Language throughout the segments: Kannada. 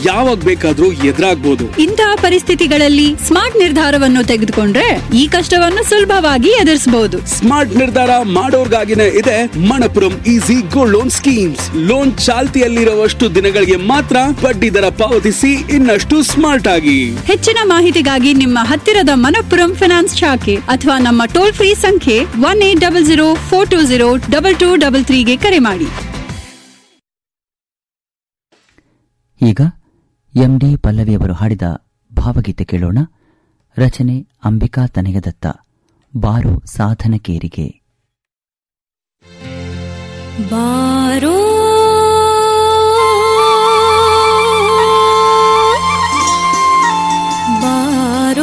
ಯಾವಾಗ ಬೇಕಾದ್ರೂ ಎದುರಾಗ್ಬೋದು ಇಂತಹ ಪರಿಸ್ಥಿತಿಗಳಲ್ಲಿ ಸ್ಮಾರ್ಟ್ ನಿರ್ಧಾರವನ್ನು ತೆಗೆದುಕೊಂಡ್ರೆ ಈ ಕಷ್ಟವನ್ನು ಸುಲಭವಾಗಿ ಎದುರಿಸಬಹುದು ಸ್ಮಾರ್ಟ್ ನಿರ್ಧಾರ ಮಾಡೋರ್ಗಾಗಿನೇ ಇದೆ Manappuram easy gold loan schemes loan ಚಾಲ್ತಿಯಲ್ಲಿರುವಷ್ಟು ದಿನಗಳಿಗೆ ಮಾತ್ರ ಬಡ್ಡಿ ದರ ಪಾವತಿಸಿ ಇನ್ನಷ್ಟು ಸ್ಮಾರ್ಟ್ ಆಗಿ ಹೆಚ್ಚಿನ ಮಾಹಿತಿಗಾಗಿ ನಿಮ್ಮ ಹತ್ತಿರದ ಮನಪ್ಪುರಂ ಫೈನಾನ್ಸ್ ಶಾಖೆ ಅಥವಾ ನಮ್ಮ ಟೋಲ್ ಫ್ರೀ ಸಂಖ್ಯೆ one eight double zero four two zero double two double ತ್ರೀಗೆ ಕರೆ ಮಾಡಿ ಈಗ ಎಂ ಡಿ ಪಲ್ಲವಿಯವರು ಹಾಡಿದ ಭಾವಗೀತೆ ಕೇಳೋಣ ರಚನೆ ಅಂಬಿಕಾ ತನಗದತ್ತ ಬಾರು ಸಾಧನಕೇರಿಗೆ ಬಾರೋ ಬಾರೋ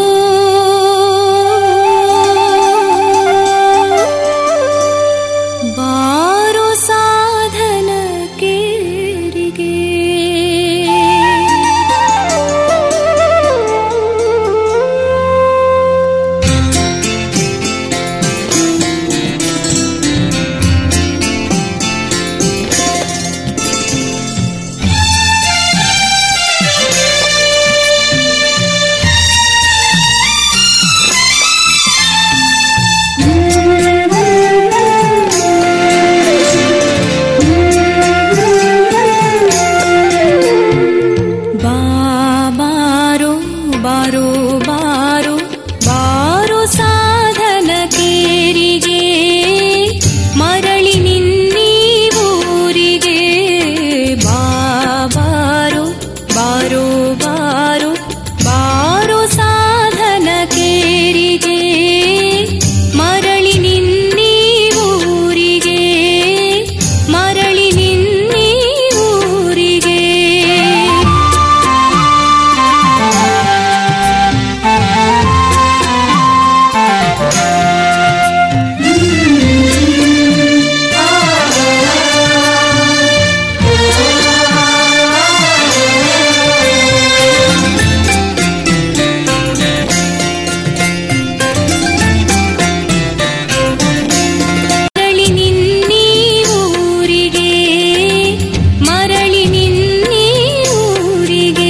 ಬಾರೋ ಸಾಧನ ಕೇರಿಗೆ ಬಾ ಬಾರೋ ಬಾರೋ ಬಾರೋ ಬಾರೋ ಸಾಧನ ಕೇರಿಗೆ ಮರಳಿ ನಿನ್ನೀವೂರಿಗೆ ಬಾ ಬಾರೋ ಬಾರೋ ಬಾರೋ ಬಾರೋ ಸಾಧನ ಕೇರಿಗೆ ಮರಳಿ ನಿನ್ನೀವೂರಿಗೆ ಮರಳಿ ನಿನ್ನೀವೂರಿಗೆ ಮರಳಿ ನಿನ್ನೀವೂರಿಗೆ ಮರಳಿ ನಿನ್ನೀವೂರಿಗೆ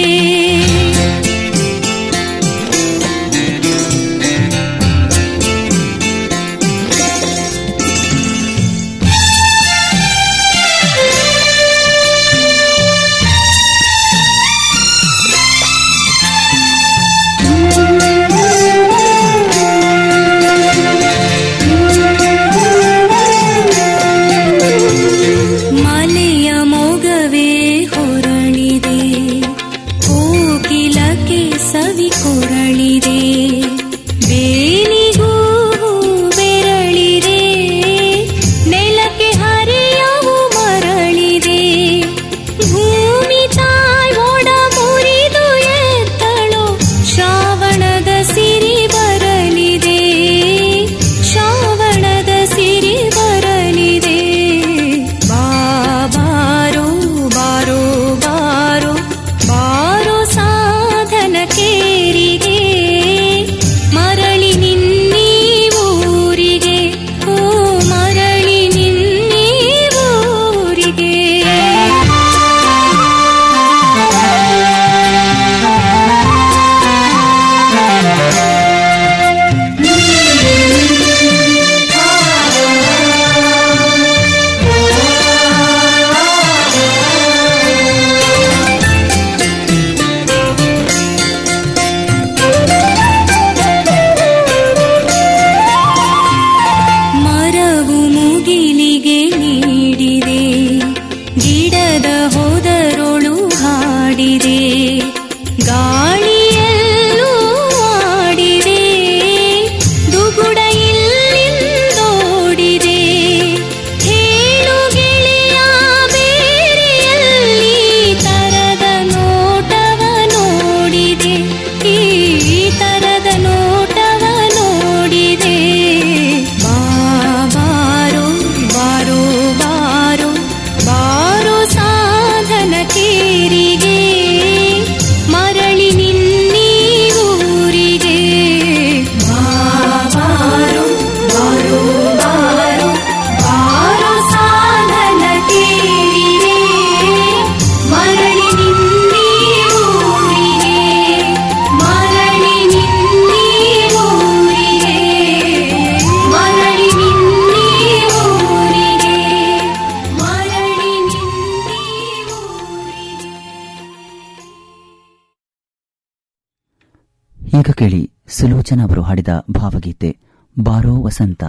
ಮಲೆಯ ಮೊಗವೇ ಹೊರಳಿದೆ ಕೋಕಿಲಕ್ಕೆ ಸವಿ ಕೊರಳಿದೆ ಬೇಲಿಗೂ ಬೆರಳಿದೆ ನೆಲಕ್ಕೆ ಹರಿಯವು ಮರಳಿದೆ ಭೂಮಿ ತಾಯ್ ಒಡ ಮುರಿದು ಎತ್ತಳೋ ಶ್ರಾವಣದ ಸಿರಿ ಬರಲಿದೆ ಶ್ರಾವಣದ ಸಿರಿ ಬರಲಿದೆ ಬಾ ಬಾರೋ ಬಾರೋ ಬಾರೋ ಬಾರೋ ಸಾಧನ ಕೇರಿಗೆ ಈಗ ಕೇಳಿ ಸುಲೋಚನಾ ಅವರು ಹಾಡಿದ ಭಾವಗೀತೆ ಬಾರೋ ವಸಂತ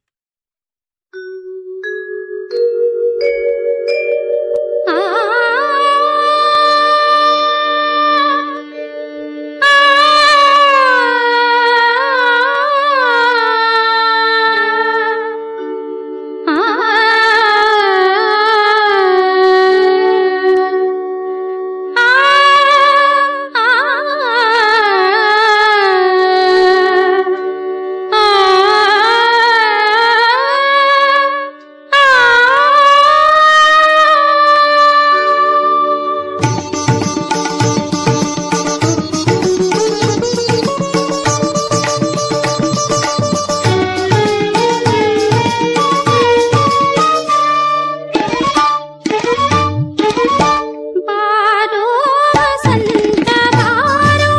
ಬಾರೋ ವಸಂತ ಬಾರೋ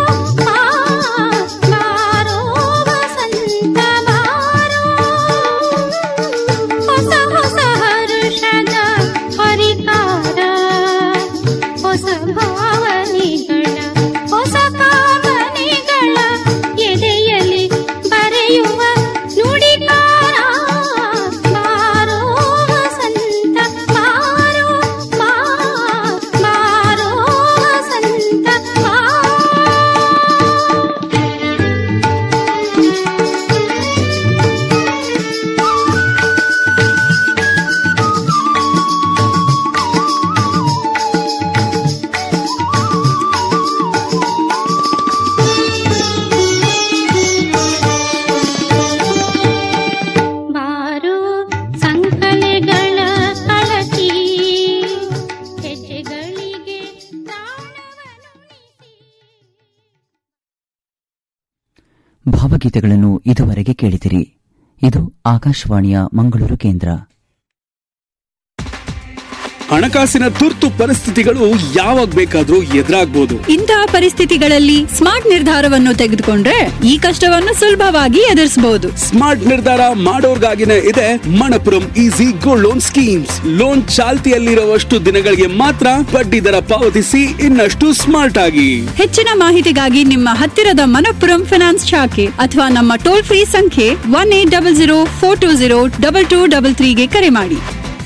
ಬಾರೋ ವಸಂತ ಬಾರೋ ಹೊಸ ಹೊಸ ಹರುಷದ ಹರಿಕಾರ ಹೊಸ ಭಾವನೆಗಳ ಹೊಸ ಕಾಮನೆಗಳ ಎದೆಯಲ್ಲಿ ಬರೆಯುವ ನುಡಿಕಾರ ಬಾರೋ ವಸಂತ ಬಾರೋ ಬಾರೋ ವಸಂತ ಬಾರೋ ಸಂಕಲೆಗಳ ಕಳಚಿ ಹೆಜ್ಜೆಗಳಿಗೆ ತಾಳವನುಣಿಸಿ ಭಾವಗೀತೆಗಳನ್ನು ಇದುವರೆಗೆ ಕೇಳಿದಿರಿ ಇದು ಆಕಾಶವಾಣಿಯ ಮಂಗಳೂರು ಕೇಂದ್ರ ಹಣಕಾಸಿನ ತುರ್ತು ಪರಿಸ್ಥಿತಿಗಳು ಯಾವಾಗ ಬೇಕಾದ್ರೂ ಎದುರಾಗ್ಬೋದು ಇಂತಹ ಪರಿಸ್ಥಿತಿಗಳಲ್ಲಿ ಸ್ಮಾರ್ಟ್ ನಿರ್ಧಾರವನ್ನು ತೆಗೆದುಕೊಂಡ್ರೆ ಈ ಕಷ್ಟವನ್ನು ಸುಲಭವಾಗಿ ಎದುರಿಸಬಹುದು ಸ್ಮಾರ್ಟ್ ನಿರ್ಧಾರ ಮಾಡೋರ್ಗಾಗಿನೇ ಇದೆ Manappuram easy gold loan schemes loan ಚಾಲ್ತಿಯಲ್ಲಿರುವಷ್ಟು ದಿನಗಳಿಗೆ ಮಾತ್ರ ಬಡ್ಡಿ ದರ ಪಾವತಿಸಿ ಇನ್ನಷ್ಟು ಸ್ಮಾರ್ಟ್ ಆಗಿ ಹೆಚ್ಚಿನ ಮಾಹಿತಿಗಾಗಿ ನಿಮ್ಮ ಹತ್ತಿರದ ಮನಪ್ಪುರಂ ಫಿನಾನ್ಸ್ ಶಾಖೆ ಅಥವಾ ನಮ್ಮ ಟೋಲ್ ಫ್ರೀ ಸಂಖ್ಯೆ one eight double zero four two zero double two double ತ್ರೀಗೆ ಕರೆ ಮಾಡಿ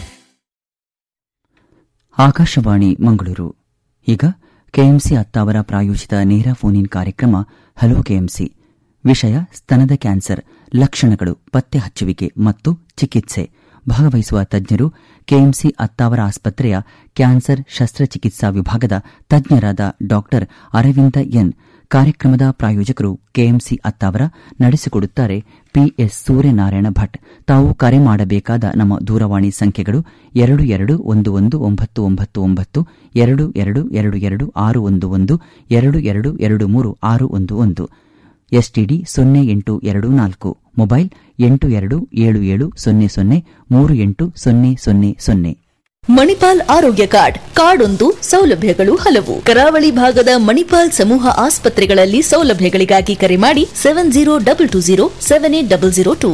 ಆಕಾಶವಾಣಿ ಮಂಗಳೂರು ಈಗ ಕೆಎಂಸಿ ಅತ್ತಾವರ ಪ್ರಾಯೋಜಿತ ನೇರ ಫೋನ್ ಇನ್ ಕಾರ್ಯಕ್ರಮ ಹಲೋ ಕೆಎಂಸಿ ವಿಷಯ ಸ್ತನದ ಕ್ಯಾನ್ಸರ್ ಲಕ್ಷಣಗಳು ಪತ್ತೆ ಹಚ್ಚುವಿಕೆ ಮತ್ತು ಚಿಕಿತ್ಸೆ ಭಾಗವಹಿಸುವ ತಜ್ಞರು ಕೆಎಂಸಿ ಅತ್ತಾವರ ಆಸ್ಪತ್ರೆಯ ಕ್ಯಾನ್ಸರ್ ಶಸ್ತ್ರಚಿಕಿತ್ಸಾ ವಿಭಾಗದ ತಜ್ಞರಾದ ಡಾಕ್ಟರ್ ಅರವಿಂದ ಎನ್ ಕಾರ್ಯಕ್ರಮದ ಪ್ರಾಯೋಜಕರು ಕೆಎಂಸಿ ಅತ್ತಾವರ ನಡೆಸಿಕೊಡುತ್ತಾರೆ ಪಿಎಸ್ ಸೂರ್ಯನಾರಾಯಣ ಭಟ್ ತಾವು ಕರೆ ಮಾಡಬೇಕಾದ ನಮ್ಮ ದೂರವಾಣಿ ಸಂಖ್ಯೆಗಳು ಎರಡು ಎರಡು ಒಂದು ಒಂದು ಒಂಬತ್ತು ಒಂಬತ್ತು ಒಂಬತ್ತು ಎರಡು ಎರಡು ಎರಡು ಎರಡು ಆರು ಒಂದು ಒಂದು ಎರಡು ಎರಡು ಎರಡು ಮೂರು ಆರು ಒಂದು ಒಂದು ಎಸ್ಟಿಡಿ ಸೊನ್ನೆ ಎಂಟು ಎರಡು ನಾಲ್ಕು ಮೊಬೈಲ್ ಎಂಟು ಎರಡು ಏಳು ಏಳು ಸೊನ್ನೆ ಸೊನ್ನೆ ಮೂರು ಎಂಟು ಸೊನ್ನೆ ಸೊನ್ನೆ ಸೊನ್ನೆ ಮಣಿಪಾಲ್ ಆರೋಗ್ಯ ಕಾರ್ಡ್ ಕಾರ್ಡ್ ಒಂದು ಸೌಲಭ್ಯಗಳು ಹಲವು ಕರಾವಳಿ ಭಾಗದ ಮಣಿಪಾಲ್ ಸಮೂಹ ಆಸ್ಪತ್ರೆಗಳಲ್ಲಿ ಸೌಲಭ್ಯಗಳಿಗಾಗಿ ಕರೆ ಮಾಡಿ seven zero double two zero seven eight double zero two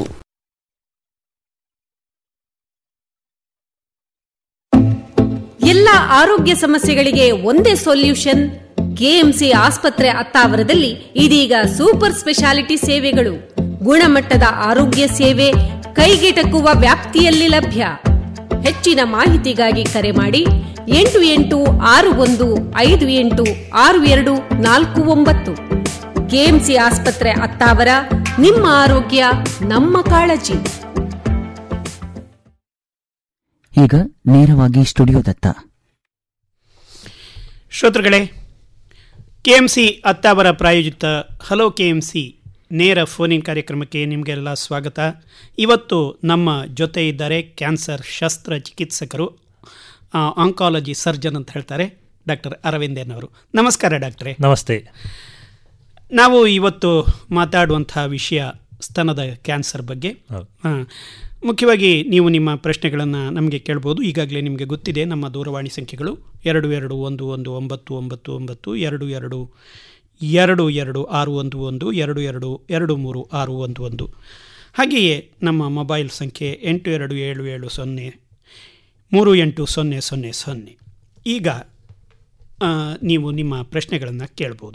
ಎಲ್ಲ ಆರೋಗ್ಯ ಸಮಸ್ಯೆಗಳಿಗೆ ಒಂದೇ ಸೊಲ್ಯೂಷನ್ ಕೆಎಂಸಿ ಆಸ್ಪತ್ರೆ ಅತ್ತಾವರದಲ್ಲಿ ಇದೀಗ ಸೂಪರ್ ಸ್ಪೆಷಾಲಿಟಿ ಸೇವೆಗಳು ಗುಣಮಟ್ಟದ ಆರೋಗ್ಯ ಸೇವೆ ಕೈಗೆಟಕುವ ವ್ಯಾಪ್ತಿಯಲ್ಲಿ ಲಭ್ಯ ಹೆಚ್ಚಿನ ಮಾಹಿತಿಗಾಗಿ ಕರೆ ಮಾಡಿ ಎಂಟು ಎಂಟು ಆರು ಒಂದು ಐದು ಎಂಟು ಆರು ಎರಡು ನಾಲ್ಕು ಒಂಬತ್ತು ಕೆಎಂಸಿ ಆಸ್ಪತ್ರೆ ಅತ್ತಾವರ ನಿಮ್ಮ ಆರೋಗ್ಯ ನಮ್ಮ ಕಾಳಜಿ ಈಗ ನೇರವಾಗಿ ಸ್ಟುಡಿಯೋದತ್ತ ಶ್ರೋತೃಗಳೇ ಕೆಎಂಸಿ ಅತ್ತಾವರ ಪ್ರಾಯೋಜಿತ ಹಲೋ ಕೆಎಂಸಿ ನೇರ ಫೋನಿನ್ ಕಾರ್ಯಕ್ರಮಕ್ಕೆ ನಿಮಗೆಲ್ಲ ಸ್ವಾಗತ ಇವತ್ತು ನಮ್ಮ ಜೊತೆ ಇದ್ದಾರೆ ಕ್ಯಾನ್ಸರ್ ಶಸ್ತ್ರಚಿಕಿತ್ಸಕರು ಆ, ಆಂಕಾಲಜಿ ಸರ್ಜನ್ ಅಂತ ಹೇಳ್ತಾರೆ ಡಾಕ್ಟರ್ ಅರವಿಂದನ್ ಅವರು ನಮಸ್ಕಾರ ಡಾಕ್ಟ್ರೇ ನಮಸ್ತೆ ನಾವು ಇವತ್ತು ಮಾತಾಡುವಂಥ ವಿಷಯ ಸ್ತನದ ಕ್ಯಾನ್ಸರ್ ಬಗ್ಗೆ ಹೌದು. ಆ, ಮುಖ್ಯವಾಗಿ ನೀವು ನಿಮ್ಮ ಪ್ರಶ್ನೆಗಳನ್ನು ನಮಗೆ ಕೇಳ್ಬೋದು ಈಗಾಗಲೇ ನಿಮಗೆ ಗೊತ್ತಿದೆ ನಮ್ಮ ದೂರವಾಣಿ ಸಂಖ್ಯೆಗಳು ಎರಡು ಎರಡು ಒಂದು ಒಂದು ಒಂಬತ್ತು ಒಂಬತ್ತು ಒಂಬತ್ತು ಎರಡು ಎರಡು ಎರಡು ಎರಡು ಆರು ಒಂದು ಒಂದು ಎರಡು ಎರಡು ಎರಡು ಮೂರು ಆರು ಒಂದು ಒಂದು ಹಾಗೆಯೇ ನಮ್ಮ ಮೊಬೈಲ್ ಸಂಖ್ಯೆ ಎಂಟು ಎರಡು ಏಳು ಏಳು ಸೊನ್ನೆ ಮೂರು ಎಂಟು ಸೊನ್ನೆ ಸೊನ್ನೆ ಸೊನ್ನೆ ಈಗ ಆ, ನೀವು ನಿಮ್ಮ ಪ್ರಶ್ನೆಗಳನ್ನು ಕೇಳ್ಬೋದು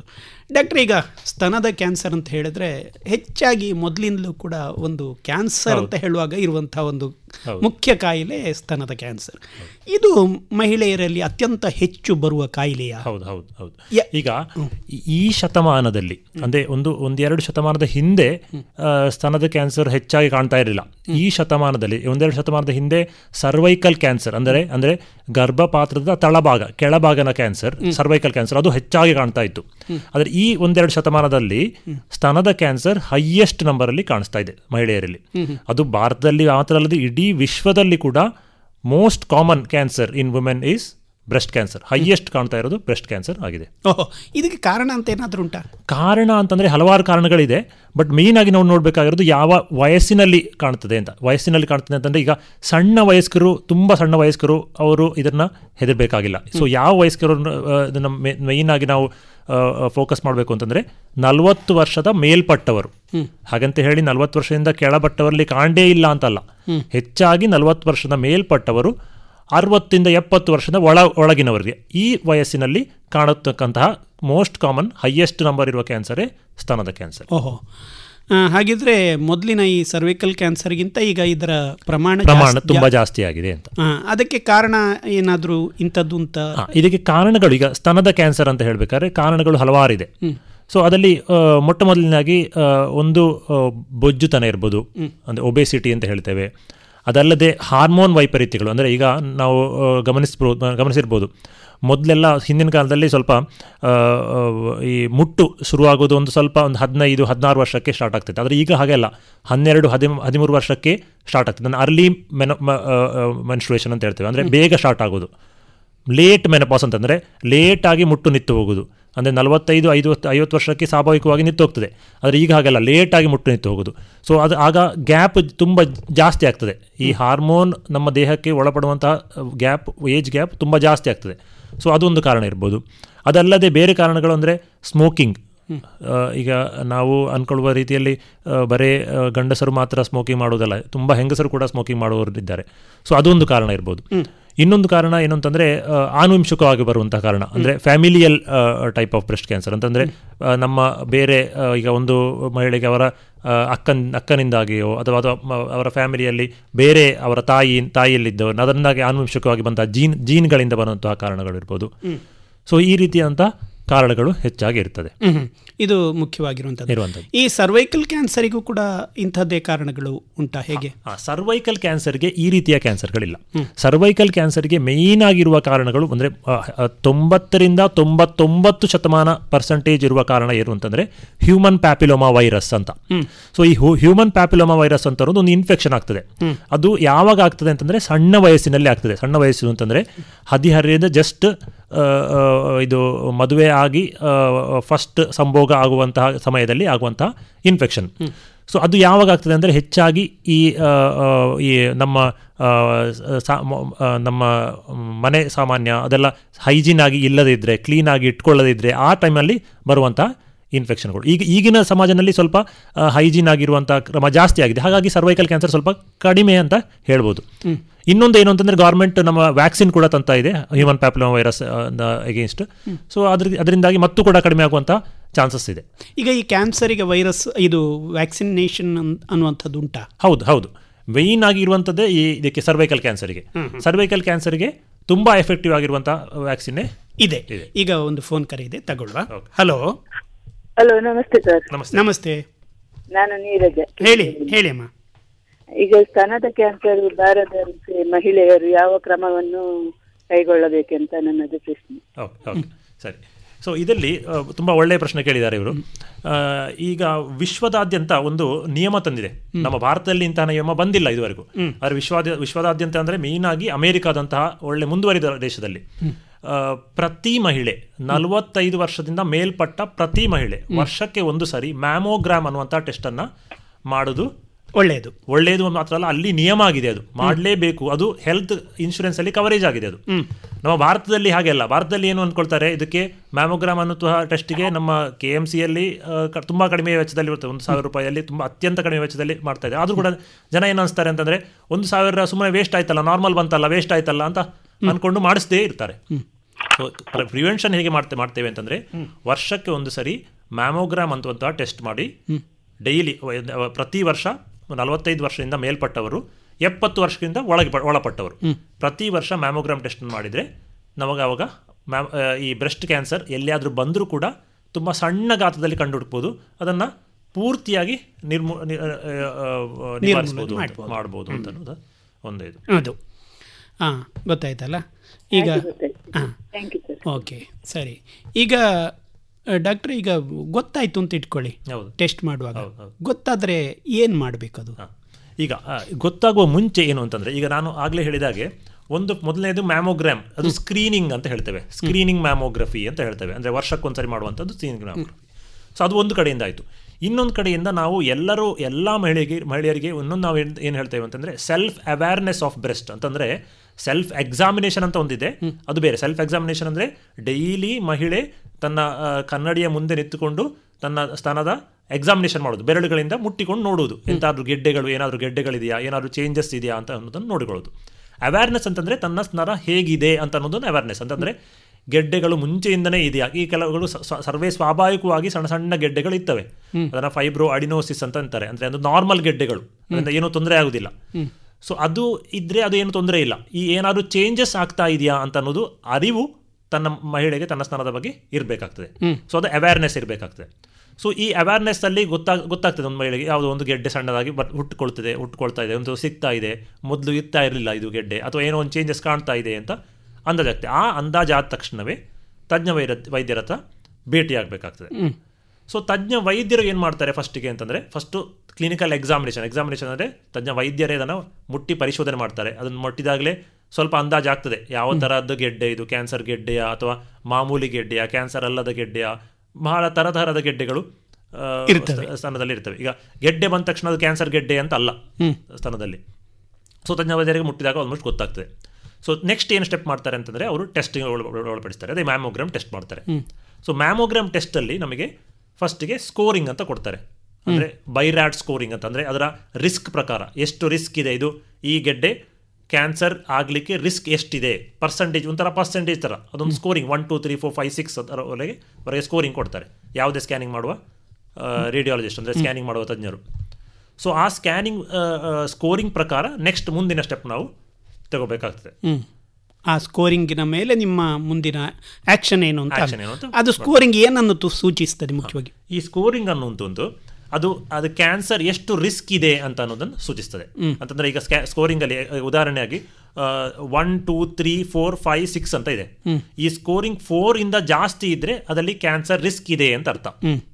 ಡಾಕ್ಟರ್ ಈಗ ಸ್ತನದ ಕ್ಯಾನ್ಸರ್ ಅಂತ ಹೇಳಿದ್ರೆ ಹೆಚ್ಚಾಗಿ ಮೊದಲಿಂದಲೂ ಕೂಡ ಒಂದು ಕ್ಯಾನ್ಸರ್ ಅಂತ ಹೇಳುವಾಗ ಇರುವಂತಹ ಒಂದು ಹೌದು. ಮುಖ್ಯ ಕಾಯಿಲೆ ಸ್ತನದ ಕ್ಯಾನ್ಸರ್ ಇದು ಮಹಿಳೆಯರಲ್ಲಿ ಅತ್ಯಂತ ಹೆಚ್ಚು ಬರುವ ಕಾಯಿಲೆಯ ಹೌದು ಹೌದು ಹೌದು ಯ- ಈಗ ಈ- ಈ ಶತಮಾನದಲ್ಲಿ ಅಂದ್ರೆ ಒಂದು ಒಂದೆರಡು ಶತಮಾನದ ಹಿಂದೆ ಆ, ಸ್ತನದ ಕ್ಯಾನ್ಸರ್ ಹೆಚ್ಚಾಗಿ ಕಾಣ್ತಾ ಇರಲಿಲ್ಲ ಈ ಶತಮಾನದಲ್ಲಿ ಒಂದೆರಡು ಶತಮಾನದ ಹಿಂದೆ ಸರ್ವೈಕಲ್ ಕ್ಯಾನ್ಸರ್ ಅಂದರೆ ಅಂದ್ರೆ ಗರ್ಭಪಾತ್ರದ ತಳಭಾಗ ಕೆಳಭಾಗನ ಕ್ಯಾನ್ಸರ್ ಸರ್ವೈಕಲ್ ಕ್ಯಾನ್ಸರ್ ಅದು ಹೆಚ್ಚಾಗಿ ಕಾಣ್ತಾ ಇತ್ತು ಆದರೆ ಈ ಒಂದೆರಡು ಶತಮಾನದಲ್ಲಿ ಸ್ತನದ ಕ್ಯಾನ್ಸರ್ ಹೈಯೆಸ್ಟ್ ನಂಬರಲ್ಲಿ ಕಾಣಿಸ್ತಾ ಇದೆ ಮಹಿಳೆಯರಲ್ಲಿ ಅದು ಭಾರತದಲ್ಲಿ ಮಾತ್ರ ಅಲ್ಲದೆ ಇಡೀ ವಿಶ್ವದಲ್ಲಿ ಕೂಡ most common cancer in women is breast cancer highest ಕಾಣ್ತಾ ಇರೋದು ಬ್ರೆಸ್ಟ್ ಕ್ಯಾನ್ಸರ್ ಆಗಿದೆ ಓಹೋ ಇದಕ್ಕೆ ಕಾರಣ ಅಂತ ಏನಾದರೂ ಉಂಟಾ ಕಾರಣ ಅಂತಂದ್ರೆ ಹಲವಾರು ಕಾರಣಗಳಿದೆ ಬಟ್ ಮೇಯ್ನ್ ಆಗಿ ನಾವು ನೋಡಬೇಕಾಗಿರೋದು ಯಾವ ವಯಸ್ಸಿನಲ್ಲಿ ಕಾಣ್ತದೆ ಅಂತ ವಯಸ್ಸಿನಲ್ಲಿ ಕಾಣ್ತದೆ ಅಂತಂದ್ರೆ ಈಗ ಸಣ್ಣ ವಯಸ್ಕರು ತುಂಬ ಸಣ್ಣ ವಯಸ್ಕರು ಅವರು ಇದನ್ನ ಹೆದರ್ಬೇಕಾಗಿಲ್ಲ ಸೊ ಯಾವ ವಯಸ್ಕರು ಇದನ್ನ ಮೇಯ್ನ್ ಆಗಿ ನಾವು ಫೋಕಸ್ ಮಾಡಬೇಕು ಅಂತಂದ್ರೆ ನಲವತ್ತು ವರ್ಷದ ಮೇಲ್ಪಟ್ಟವರು ಹಾಗಂತ ಹೇಳಿ ನಲವತ್ತು ವರ್ಷದಿಂದ ಕೆಳಪಟ್ಟವರಲ್ಲಿ ಕಾಣೇ ಇಲ್ಲ ಅಂತಲ್ಲ ಹೆಚ್ಚಾಗಿ ನಲವತ್ತು ವರ್ಷದ ಮೇಲ್ಪಟ್ಟವರು ಅರವತ್ತಿಂದ ಎಪ್ಪತ್ತು ವರ್ಷದ ಒಳ ಒಳಗಿನವರಿಗೆ ಈ ವಯಸ್ಸಿನಲ್ಲಿ ಕಾಣತಕ್ಕಂತಹ ಮೋಸ್ಟ್ ಕಾಮನ್ ಹೈಯೆಸ್ಟ್ ನಂಬರ್ ಇರುವ ಕ್ಯಾನ್ಸರೇ ಸ್ತನದ ಕ್ಯಾನ್ಸರ್ ಓಹೋ ಆ, ಹಾಗಿದ್ರೆ ಮೊದಲಿನ ಈ ಸರ್ವಿಕಲ್ ಕ್ಯಾನ್ಸರ್ಗಿಂತ ಈಗ ಇದರ ಪ್ರಮಾಣ ಪ್ರಮಾಣ ಜಾಸ್ತಿ- ತುಂಬಾ ಜಾಸ್ತಿ ಆಗಿದೆ ಅಂತ ಆ, ಅದಕ್ಕೆ ಕಾರಣ ಏನಾದರೂ ಇಂಥದ್ದು ಅಂತ ಹಾ, ಇದಕ್ಕೆ ಕಾರಣಗಳು ಈಗ ಸ್ತನದ ಕ್ಯಾನ್ಸರ್ ಅಂತ ಹೇಳ್ಬೇಕಾದ್ರೆ ಕಾರಣಗಳು ಹಲವಾರಿದೆ ಸೊ ಅದರಲ್ಲಿ ಆ, ಮೊಟ್ಟ ಮೊದಲನೇದಾಗಿ ಆ, ಒಂದು ಆ, ಬೊಜ್ಜುತನ ಇರ್ಬೋದು ಅಂದರೆ ಒಬೆಸಿಟಿ ಅಂತ ಹೇಳ್ತೇವೆ ಅದಲ್ಲದೆ ಹಾರ್ಮೋನ್ ವೈಪರೀತ್ಯಗಳು ಅಂದರೆ ಈಗ ನಾವು ಆ, ಗಮನಿಸ್ಬೋದು ಗಮನಿಸಿರ್ಬೋದು ಮೊದಲೆಲ್ಲ ಹಿಂದಿನ ಕಾಲದಲ್ಲಿ ಸ್ವಲ್ಪ ಆ, ಆ, ಈ ಮುಟ್ಟು ಶುರುವಾಗೋದು ಒಂದು ಸ್ವಲ್ಪ ಒಂದು ಹದಿನೈದು ಹದಿನಾರು ವರ್ಷಕ್ಕೆ ಸ್ಟಾರ್ಟ್ ಆಗ್ತಿತ್ತು ಆದರೆ ಈಗ ಹಾಗೆಲ್ಲ ಹನ್ನೆರಡು ಹದಿಮ್ ಹದಿಮೂರು ವರ್ಷಕ್ಕೆ ಸ್ಟಾರ್ಟ್ ಆಗ್ತದೆ ಅಂದರೆ ಅರ್ಲಿ ಮೆನ ಮೆನ್ಸ್ಟ್ರುಯೇಷನ್ ಅಂತ ಹೇಳ್ತೇವೆ ಅಂದರೆ ಬೇಗ ಸ್ಟಾರ್ಟ್ ಆಗೋದು ಲೇಟ್ ಮೆನಪಾಸ್ ಅಂತಂದರೆ ಲೇಟಾಗಿ ಮುಟ್ಟು ನಿತ್ತು ಹೋಗೋದು ಅಂದರೆ ನಲವತ್ತೈದು ಐವತ್ತು ಐವತ್ತು ವರ್ಷಕ್ಕೆ ಸ್ವಾಭಾವಿಕವಾಗಿ ನಿಂತು ಹೋಗ್ತದೆ ಆದರೆ ಈಗ ಹಾಗೆಲ್ಲ ಲೇಟಾಗಿ ಮುಟ್ಟು ನಿಂತು ಹೋಗೋದು ಸೊ ಅದು ಆಗ ಗ್ಯಾಪ್ ತುಂಬ ಜಾಸ್ತಿ ಆಗ್ತದೆ ಈ ಹಾರ್ಮೋನ್ ನಮ್ಮ ದೇಹಕ್ಕೆ ಒಳಪಡುವಂತಹ ಗ್ಯಾಪ್ ಏಜ್ ಗ್ಯಾಪ್ ತುಂಬ ಜಾಸ್ತಿ ಆಗ್ತದೆ ಸೊ ಅದೊಂದು ಕಾರಣ ಇರ್ಬೋದು ಅದಲ್ಲದೆ ಬೇರೆ ಕಾರಣಗಳು ಅಂದರೆ ಸ್ಮೋಕಿಂಗ್ ಆ, ಈಗ ನಾವು ಅಂದ್ಕೊಳ್ಳುವ ರೀತಿಯಲ್ಲಿ ಆ, ಬರೇ ಆ, ಗಂಡಸರು ಮಾತ್ರ ಸ್ಮೋಕಿಂಗ್ ಮಾಡೋದಲ್ಲ ತುಂಬ ಹೆಂಗಸರು ಕೂಡ ಸ್ಮೋಕಿಂಗ್ ಮಾಡುವವರು ಇದ್ದಾರೆ ಸೊ ಅದೊಂದು ಕಾರಣ ಇರ್ಬೋದು ಇನ್ನೊಂದು ಕಾರಣ ಏನು ಅಂತಂದರೆ ಆನುವಂಶಿಕವಾಗಿ ಬರುವಂತಹ ಕಾರಣ ಅಂದರೆ familial type of breast cancer ಅಂತಂದರೆ ಆ, ನಮ್ಮ ಬೇರೆ ಆ, ಈಗ ಒಂದು ಮಹಿಳೆಗೆ ಅವರ ಆ, ಅಕ್ಕನ್ ಅಕ್ಕನಿಂದಾಗಿಯೋ ಅಥವಾ ಅಥವಾ ಮ- ಅವರ ಫ್ಯಾಮಿಲಿಯಲ್ಲಿ ಬೇರೆ ಅವರ ತಾಯಿ ತಾಯಿಯಲ್ಲಿದ್ದವರು ಅದರಿಂದಾಗಿ ಆನುವಂಶಿಕವಾಗಿ ಬಂತಹ ಜೀನ್ ಜೀನ್ಗಳಿಂದ ಬರುವಂತಹ ಕಾರಣಗಳು ಇರ್ಬೋದು ಸೊ ಈ ರೀತಿಯಾದಂಥ ಕಾರಣಗಳು ಹೆಚ್ಚಾಗಿ ಇರ್ತದೆ ಹ್ಮ್, ಹ್ಮ್. ಇದು ಮುಖ್ಯವಾಗಿರುವಂಥದ್ದು ಇರುವಂಥದ್ದು. ಈ ಸರ್ವೈಕಲ್ ಕ್ಯಾನ್ಸರಿಗೂ ಕೂಡ ಇಂಥದ್ದೇ ಕಾರಣಗಳು ಉಂಟಾ ಹೇಗೆ ಸರ್ವೈಕಲ್ ಕ್ಯಾನ್ಸರ್ಗೆ ಈ ರೀತಿಯ ಕ್ಯಾನ್ಸರ್ಗಳಿಲ್ಲ ಸರ್ವೈಕಲ್ ಕ್ಯಾನ್ಸರ್ಗೆ ಮೇಯ್ನ್ ಆಗಿರುವ ಕಾರಣಗಳು ಅಂದರೆ ತೊಂಬತ್ತರಿಂದ ತೊಂಬತ್ತೊಂಬತ್ತು ಶತಮಾನ ಪರ್ಸೆಂಟೇಜ್ ಇರುವ ಕಾರಣ ಏನು ಅಂತಂದರೆ ಹ್ಯೂಮನ್ ಪ್ಯಾಪಿಲೋಮಾ ವೈರಸ್ ಅಂತ ಸೊ ಈ ಹ್ಯೂಮನ್ ಪ್ಯಾಪಿಲೋಮಾ ವೈರಸ್ ಅಂತ ಅನ್ನೋದು ಒಂದು ಇನ್ಫೆಕ್ಷನ್ ಆಗ್ತದೆ ಅದು ಯಾವಾಗ ಆಗ್ತದೆ ಅಂತಂದರೆ ಸಣ್ಣ ವಯಸ್ಸಿನಲ್ಲಿ ಆಗ್ತದೆ ಸಣ್ಣ ವಯಸ್ಸು ಅಂತಂದರೆ ಹದಿಹರೆಯದ ಜಸ್ಟ್ ಇದು ಮದುವೆ ಆಗಿ ಫಸ್ಟ್ ಸಂಭೋಗ ಆಗುವಂತಹ ಸಮಯದಲ್ಲಿ ಆಗುವಂತಹ ಇನ್ಫೆಕ್ಷನ್ ಸೊ ಅದು ಯಾವಾಗ ಆಗ್ತದೆ ಅಂದರೆ ಹೆಚ್ಚಾಗಿ ಈ ಆ, ಆ, ಈ ನಮ್ಮ ಆ, ಸಾ- ಮ- ಆ, ನಮ್ಮ ಮನೆ ಸಾಮಾನ್ಯ ಅದೆಲ್ಲ ಹೈಜೀನ್ ಆಗಿ ಇಲ್ಲದೇ ಇದ್ದರೆ ಕ್ಲೀನ್ ಆಗಿ ಇಟ್ಕೊಳ್ಳದೇ ಇದ್ದರೆ ಆ ಟೈಮಲ್ಲಿ ಬರುವಂಥ ಇನ್ಫೆಕ್ಷನ್ಗಳು ಈಗ ಈಗಿನ ಸಮಾಜದಲ್ಲಿ ಸ್ವಲ್ಪ ಹೈಜೀನ್ ಆಗಿರುವಂಥ ಕ್ರಮ ಜಾಸ್ತಿ ಆಗಿದೆ ಹಾಗಾಗಿ ಸರ್ವೈಕಲ್ ಕ್ಯಾನ್ಸರ್ ಸ್ವಲ್ಪ ಕಡಿಮೆ ಅಂತ ಹೇಳ್ಬೋದು ಇನ್ನೊಂದು ಏನು ಅಂತಂದರೆ ಗೌರ್ಮೆಂಟ್ ನಮ್ಮ ವ್ಯಾಕ್ಸಿನ್ ಕೂಡ ತಂತ ಇದೆ human papilloma virus against so ಅದ್ರ ಅದರಿಂದಾಗಿ ಮತ್ತೂ ಕೂಡ ಕಡಿಮೆ ಆಗುವಂಥ ಚಾನ್ಸಸ್ ಇದೆ ಈಗ ಈ ಕ್ಯಾನ್ಸರಿಗೆ ವೈರಸ್ ಇದು ವ್ಯಾಕ್ಸಿನೇಷನ್ ಅನ್ನುವಂಥದ್ದು ಉಂಟಾ ಹೌದು ಹೌದು ವೆಯ್ನ್ ಆಗಿರುವಂಥದ್ದೇ ಈ ಇದಕ್ಕೆ ಸರ್ವೈಕಲ್ ಕ್ಯಾನ್ಸರ್ಗೆ ಸರ್ವೈಕಲ್ ಕ್ಯಾನ್ಸರ್ಗೆ ತುಂಬಾ ಎಫೆಕ್ಟಿವ್ ಆಗಿರುವಂಥ ವ್ಯಾಕ್ಸಿನ್ನೇ ಇದೆ ಇದೆ. ಈಗ ಒಂದು ಫೋನ್ ಕರೆ ಇದೆ ತಗೊಳ್ವಾ Okay. ಹಲೋ ಹಲೋ ನಮಸ್ತೆ ಸರ್ ನಮಸ್ತೆ ನಮಸ್ತೆ ನಾನು ನೀರಜ ಹೇಳಿ ಹೇಳಿ ಅಮ್ಮ ಈಗ ಸ್ತನದ ಕ್ಯಾನ್ಸರ್ ಬಾರದಂತೆ ಮಹಿಳೆಯರು ಯಾವ ಕ್ರಮವನ್ನು ಕೈಗೊಳ್ಳಬೇಕೆಂತ ನನ್ನದು ಪ್ರಶ್ನೆ ಓಕೆ ಓಕೆ ಸರಿ ಸೊ ಇದರಲ್ಲಿ ಆ, ತುಂಬಾ ಒಳ್ಳೆಯ ಪ್ರಶ್ನೆ ಕೇಳಿದ್ದಾರೆ ಇವರು ಆ, ಈಗ ವಿಶ್ವದಾದ್ಯಂತ ಒಂದು ನಿಯಮ ತಂದಿದೆ ನಮ್ಮ ಭಾರತದಲ್ಲಿ ಇಂತಹ ನಿಯಮ ಬಂದಿಲ್ಲ ಇದುವರೆಗೂ ಆದರೆ ವಿಶ್ವಾದ ವಿಶ್ವದಾದ್ಯಂತ ಅಂದರೆ ಮೇಯ್ನ್ ಆಗಿ ಅಮೆರಿಕಾದಂತಹ ಒಳ್ಳೆ ಮುಂದುವರಿದ ದೇಶದಲ್ಲಿ ಆ, ಪ್ರತಿ ಮಹಿಳೆ ನಲವತ್ತೈದು ವರ್ಷದಿಂದ ಮೇಲ್ಪಟ್ಟ ಪ್ರತಿ ಮಹಿಳೆ ವರ್ಷಕ್ಕೆ ಒಂದು ಸರಿ ಮ್ಯಾಮೋಗ್ರಾಮ್ ಅನ್ನುವಂಥ ಟೆಸ್ಟನ್ನು ಮಾಡೋದು ಒಳ್ಳೆಯದು ಒಳ್ಳೆಯದು ಮಾತ್ರ ಅಲ್ಲ ಅಲ್ಲಿ ನಿಯಮ ಆಗಿದೆ ಅದು ಮಾಡಲೇಬೇಕು ಅದು ಹೆಲ್ತ್ ಇನ್ಶೂರೆನ್ಸ್ ಅಲ್ಲಿ ಕವರೇಜ್ ಆಗಿದೆ ಅದು ನಮ್ಮ ಭಾರತದಲ್ಲಿ ಹಾಗೆಲ್ಲ ಭಾರತದಲ್ಲಿ ಏನು ಅಂದ್ಕೊಳ್ತಾರೆ ಇದಕ್ಕೆ ಮ್ಯಾಮೋಗ್ರಾಮ್ ಅನ್ನುವಂತಹ ಟೆಸ್ಟ್ಗೆ ನಮ್ಮ ಕೆ ಎಮ್ ಸಿಯಲ್ಲಿ ತುಂಬಾ ಕಡಿಮೆ ವೆಚ್ಚದಲ್ಲಿ ಇರುತ್ತೆ ಒಂದು ಸಾವಿರ ರೂಪಾಯಿಯಲ್ಲಿ ತುಂಬಾ ಅತ್ಯಂತ ಕಡಿಮೆ ವೆಚ್ಚದಲ್ಲಿ ಮಾಡ್ತಾ ಇದೆ ಆದ್ರೂ ಕೂಡ ಜನ ಏನು ಅನಿಸ್ತಾರೆ ಅಂತಂದ್ರೆ ಒಂದು ಸಾವಿರ ಸುಮ್ಮನೆ ವೇಸ್ಟ್ ಆಯ್ತಲ್ಲ ನಾರ್ಮಲ್ ಬಂತಲ್ಲ ವೇಸ್ಟ್ ಆಯ್ತಲ್ಲ ಅಂತ ಅನ್ಕೊಂಡು ಮಾಡಿಸದೇ ಇರ್ತಾರೆ ಸೊ ಪ್ರಿವೆನ್ಷನ್ ಹೇಗೆ ಮಾಡ್ತೇ ಮಾಡ್ತೇವೆ ಅಂತಂದ್ರೆ ವರ್ಷಕ್ಕೆ ಒಂದು ಸರಿ ಮ್ಯಾಮೋಗ್ರಾಮ್ ಅಂತುವಂತಹ ಟೆಸ್ಟ್ ಮಾಡಿ ಡೈಲಿ ಪ್ರತಿ ವರ್ಷ ನಲವತ್ತೈದು ವರ್ಷದಿಂದ ಮೇಲ್ಪಟ್ಟವರು ಎಪ್ಪತ್ತು ವರ್ಷದಿಂದ ಒಳಗೆ ಒಳಪಟ್ಟವರು ಪ್ರತಿ ವರ್ಷ ಮ್ಯಾಮೋಗ್ರಾಮ್ ಟೆಸ್ಟ್ ಮಾಡಿದರೆ ನಮಗೆ ಅವಾಗ ಮ್ಯಾಮ್ ಆ, ಈ ಬ್ರೆಸ್ಟ್ ಕ್ಯಾನ್ಸರ್ ಎಲ್ಲಿಯಾದರೂ ಬಂದರೂ ಕೂಡ ತುಂಬ ಸಣ್ಣ ಗಾತ್ರದಲ್ಲಿ ಕಂಡು ಹುಡುಕ್ಬೋದು ಅದನ್ನು ಪೂರ್ತಿಯಾಗಿ ನಿರ್ಮೂ ನಿ- ಆ, ಆ, ಆ, ನಿವಾರಿಸ್ಬೋದು ಅಂತ, ಮಾಡ್ಬೋದು. ಮಾಡ್ಬೋದು ಅಂತ ಅನ್ನೋದು ಒಂದು ಇದು ಅದು ಹಾಂ ಗೊತ್ತಾಯ್ತಲ್ಲ ಈಗ ಹಾಂ ಥ್ಯಾಂಕ್ ಯು ಸರ್ ಓಕೆ ಸರಿ ಈಗ ಡಾಕ್ಟ್ರ್ ಈಗ ಗೊತ್ತಾಯ್ತು ಅಂತ ಇಟ್ಕೊಳ್ಳಿ ಹೌದು ಟೆಸ್ಟ್ ಮಾಡುವಾಗ ಹೌದು, ಹೌದು. ಗೊತ್ತಾದರೆ ಏನು ಮಾಡಬೇಕು ಅದು ಹ. ಈಗ ಆ, ಗೊತ್ತಾಗುವ ಮುಂಚೆ ಏನು ಅಂತಂದ್ರೆ ಈಗ ನಾನು ಆಗಲೇ ಹೇಳಿದಾಗೆ ಒಂದು ಮೊದಲನೇದು ಮ್ಯಾಮೋಗ್ರಾಮ್ ಅದು ಸ್ಕ್ರೀನಿಂಗ್ ಅಂತ ಹೇಳ್ತೇವೆ ಸ್ಕ್ರೀನಿಂಗ್ ಮ್ಯಾಮೋಗ್ರಫಿ ಅಂತ ಹೇಳ್ತೇವೆ ಅಂದರೆ ವರ್ಷಕ್ಕೊಂದ್ಸರಿ ಮಾಡುವಂಥದ್ದು ಸ್ಕ್ರೀನಿಂಗ್ ಮ್ಯಾಮೋಗ್ರಫಿ ಸೊ ಅದು ಒಂದು ಕಡೆಯಿಂದ ಆಯಿತು ಇನ್ನೊಂದು ಕಡೆಯಿಂದ ನಾವು ಎಲ್ಲರೂ ಎಲ್ಲ ಮಹಿಳೆಗೆ ಮಹಿಳೆಯರಿಗೆ ಇನ್ನೊಂದು ನಾವು ಏನು ಹೇಳ್ತೇವೆ ಅಂತಂದರೆ ಸೆಲ್ಫ್ ಅವೇರ್ನೆಸ್ ಆಫ್ ಬ್ರೆಸ್ಟ್ ಅಂತಂದರೆ ಸೆಲ್ಫ್ ಎಕ್ಸಾಮಿನೇಷನ್ ಅಂತ ಒಂದಿದೆ ಅದು ಬೇರೆ ಸೆಲ್ಫ್ ಎಕ್ಸಾಮಿನೇಷನ್ ಅಂದರೆ ಡೈಲಿ ಮಹಿಳೆ ತನ್ನ ಆ, ಕನ್ನಡಿಯ ಮುಂದೆ ನಿಂತುಕೊಂಡು ತನ್ನ ಸ್ತನದ ಎಕ್ಸಾಮಿನೇಷನ್ ಮಾಡೋದು ಬೆರಳುಗಳಿಂದ ಮುಟ್ಟಿಕೊಂಡು ನೋಡುವುದು ಎಂತಾದ್ರೂ ಗೆಡ್ಡೆಗಳು ಏನಾದರೂ ಗೆಡ್ಡೆಗಳಿದೆಯಾ ಏನಾದರೂ ಚೇಂಜಸ್ ಇದೆಯಾ ಅಂತ ಅನ್ನೋದನ್ನು ನೋಡಿಕೊಳ್ಳೋದು ಅವೇರ್ನೆಸ್ ಅಂತಂದರೆ ತನ್ನ ಸ್ನರ ಹೇಗಿದೆ ಅಂತ ಅನ್ನೋದನ್ನು ಅವೇರ್ನೆಸ್ ಅಂತಂದರೆ ಗೆಡ್ಡೆಗಳು ಮುಂಚೆಯಿಂದನೇ ಇದೆಯಾ ಈ ಕೆಲವುಗಳು ಸ- ಸ- ಸರ್ವೇ ಸ್ವಾಭಾವಿಕವಾಗಿ ಸಣ್ಣ ಸಣ್ಣ ಗೆಡ್ಡೆಗಳು ಇರ್ತವೆ ಅದನ್ನು ಫೈಬ್ರೋ ಅಡಿನೋಸಿಸ್ ಅಂತ ಅಂತಾರೆ ಅಂದರೆ ಅದು ನಾರ್ಮಲ್ ಗೆಡ್ಡೆಗಳು ಅದರಿಂದ ಏನೂ ತೊಂದರೆ ಆಗುದಿಲ್ಲ ಸೊ ಅದು ಇದ್ರೆ ಅದು ಏನು ತೊಂದರೆ ಇಲ್ಲ ಈ ಏನಾದರೂ ಚೇಂಜಸ್ ಆಗ್ತಾ ಇದೆಯಾ ಅಂತ ಅನ್ನೋದು ಅರಿವು ತನ್ನ ಮಹಿಳೆಗೆ ತನ್ನ ಸ್ನಾನದ ಬಗ್ಗೆ ಇರಬೇಕಾಗ್ತದೆ ಸೊ ಅದು ಅವೇರ್ನೆಸ್ ಇರಬೇಕಾಗ್ತದೆ ಸೊ ಈ ಅವೇರ್ನೆಸ್ ಅಲ್ಲಿ ಗೊತ್ತಾಗ ಗೊತ್ತಾಗ್ತದೆ ಒಂದು ಮಹಿಳೆಗೆ ಯಾವುದೋ ಒಂದು ಗೆಡ್ಡೆ ಸಣ್ಣದಾಗಿ ಬಟ್ ಹುಟ್ಟುಕೊಳ್ತದೆ ಹುಟ್ಟುಕೊಳ್ತಾ ಇದೆ ಒಂದು ಸಿಗ್ತಾ ಇದೆ ಮೊದಲು ಇರ್ತಾ ಇರಲಿಲ್ಲ ಇದು ಗೆಡ್ಡೆ ಅಥವಾ ಏನೋ ಒಂದು ಚೇಂಜಸ್ ಕಾಣ್ತಾ ಇದೆ ಅಂತ ಅಂದಾಜಾಗ್ತದೆ ಆ ಅಂದಾಜಾದ ತಕ್ಷಣವೇ ತಜ್ಞ ವೈರ ವೈದ್ಯರ ಹತ್ರ ಭೇಟಿಯಾಗಬೇಕಾಗ್ತದೆ ಸೊ ತಜ್ಞ ವೈದ್ಯರು ಏನು ಮಾಡ್ತಾರೆ ಫಸ್ಟಿಗೆ ಅಂತಂದರೆ ಫಸ್ಟು ಕ್ಲಿನಿಕಲ್ ಎಕ್ಸಾಮಿನೇಷನ್ ಎಕ್ಸಾಮಿನೇಷನ್ ಅಂದರೆ ತಜ್ಞ ವೈದ್ಯರೇ ಅದನ್ನು ಮುಟ್ಟಿ ಪರಿಶೋಧನೆ ಮಾಡ್ತಾರೆ ಅದನ್ನು ಮುಟ್ಟಿದಾಗಲೇ ಸ್ವಲ್ಪ ಅಂದಾಜು ಆಗ್ತದೆ ಯಾವ ಥರದ್ದು ಗೆಡ್ಡೆ ಇದು ಕ್ಯಾನ್ಸರ್ ಗೆಡ್ಡೆಯಾ ಅಥವಾ ಮಾಮೂಲಿ ಗೆಡ್ಡೆಯಾ ಕ್ಯಾನ್ಸರ್ ಅಲ್ಲದ ಗೆಡ್ಡೆಯಾ ಬಹಳ ತರತರದ ಗೆಡ್ಡೆಗಳು ಆ, ಇರ್ತವೆ. ಸ- ಸ್ತನದಲ್ಲಿ ಇರ್ತವೆ ಈಗ ಗೆಡ್ಡೆ ಬಂದ ತಕ್ಷಣ ಅದು ಕ್ಯಾನ್ಸರ್ ಗೆಡ್ಡೆ ಅಂತ ಅಲ್ಲ ಸ್ತನದಲ್ಲಿ ಸೊ ತಜ್ಞ ವೈದ್ಯರಿಗೆ ಮುಟ್ಟಿದಾಗ ಆಲ್ಮೋಸ್ಟ್ ಗೊತ್ತಾಗ್ತದೆ ಸೊ ನೆಕ್ಸ್ಟ್ ಏನು ಸ್ಟೆಪ್ ಮಾಡ್ತಾರೆ ಅಂತಂದರೆ ಅವರು ಟೆಸ್ಟಿಂಗ್ ಒಳಪಡಿಸ್ತಾರೆ ಅದೇ ಮ್ಯಾಮೋಗ್ರಾಮ್ ಟೆಸ್ಟ್ ಮಾಡ್ತಾರೆ ಸೊ ಮ್ಯಾಮೋಗ್ರಾಮ್ ಟೆಸ್ಟಲ್ಲಿ ನಮಗೆ ಫಸ್ಟಿಗೆ ಸ್ಕೋರಿಂಗ್ ಅಂತ ಕೊಡ್ತಾರೆ ಅಂದರೆ ಬೈರ್ಯಾಡ್ ಸ್ಕೋರಿಂಗ್ ಅಂತ ಅಂದರೆ ಅದರ ರಿಸ್ಕ್ ಪ್ರಕಾರ ಎಷ್ಟು ರಿಸ್ಕ್ ಇದೆ ಇದು ಈ ಗೆಡ್ಡೆ ಕ್ಯಾನ್ಸರ್ ಆಗಲಿಕ್ಕೆ ರಿಸ್ಕ್ ಎಷ್ಟಿದೆ ಪರ್ಸೆಂಟೇಜ್ ಒಂಥರ ಪರ್ಸೆಂಟೇಜ್ ಥರ ಅದೊಂದು scoring one two three four five six ಅದರವರೆಗೆ ವರೆಗೆ ಸ್ಕೋರಿಂಗ್ ಕೊಡ್ತಾರೆ ಯಾವುದೇ ಸ್ಕ್ಯಾನಿಂಗ್ ಮಾಡುವ ರೇಡಿಯಾಲಜಿಸ್ಟ್ ಅಂದರೆ ಸ್ಕ್ಯಾನಿಂಗ್ ಮಾಡುವ ತಜ್ಞರು ಸೊ ಆ ಸ್ಕ್ಯಾನಿಂಗ್ ಸ್ಕೋರಿಂಗ್ ಪ್ರಕಾರ ನೆಕ್ಸ್ಟ್ ಮುಂದಿನ ಸ್ಟೆಪ್ ನಾವು ತಗೋಬೇಕಾಗ್ತದೆ ಹ್ಮ್ ಆ ಸ್ಕೋರಿಂಗಿನ ಮೇಲೆ ನಿಮ್ಮ ಮುಂದಿನ ಆಕ್ಷನ್ ಏನು ಅಂತ Action ಏನು ಅಂತ ಅದು ಸ್ಕೋರಿಂಗ್ ಏನನ್ನು ತು- ಸೂಚಿಸ್ತದೆ ಮುಖ್ಯವಾಗಿ ಈ ಸ್ಕೋರಿಂಗ್ ಅನ್ನುವಂಥದ್ದು ಅದು ಅದು ಕ್ಯಾನ್ಸರ್ ಎಷ್ಟು ರಿಸ್ಕ್ ಇದೆ ಅಂತ ಅನ್ನೋದನ್ನು ಸೂಚಿಸ್ತದೆ ಅಂತಂದ್ರೆ ಈಗ ಸ್ಕೋರಿಂಗ್ ಅಲ್ಲಿ ಆ, ಉದಾಹರಣೆಯಾಗಿ one two three four five six ಅಂತ ಇದೆ ಈ ಸ್ಕೋರಿಂಗ್ ಫೋರ್ ಇಂದ ಜಾಸ್ತಿ ಇದ್ರೆ ಅದರಲ್ಲಿ ಕ್ಯಾನ್ಸರ್ ರಿಸ್ಕ್ ಇದೆ ಅಂತ ಅರ್ಥ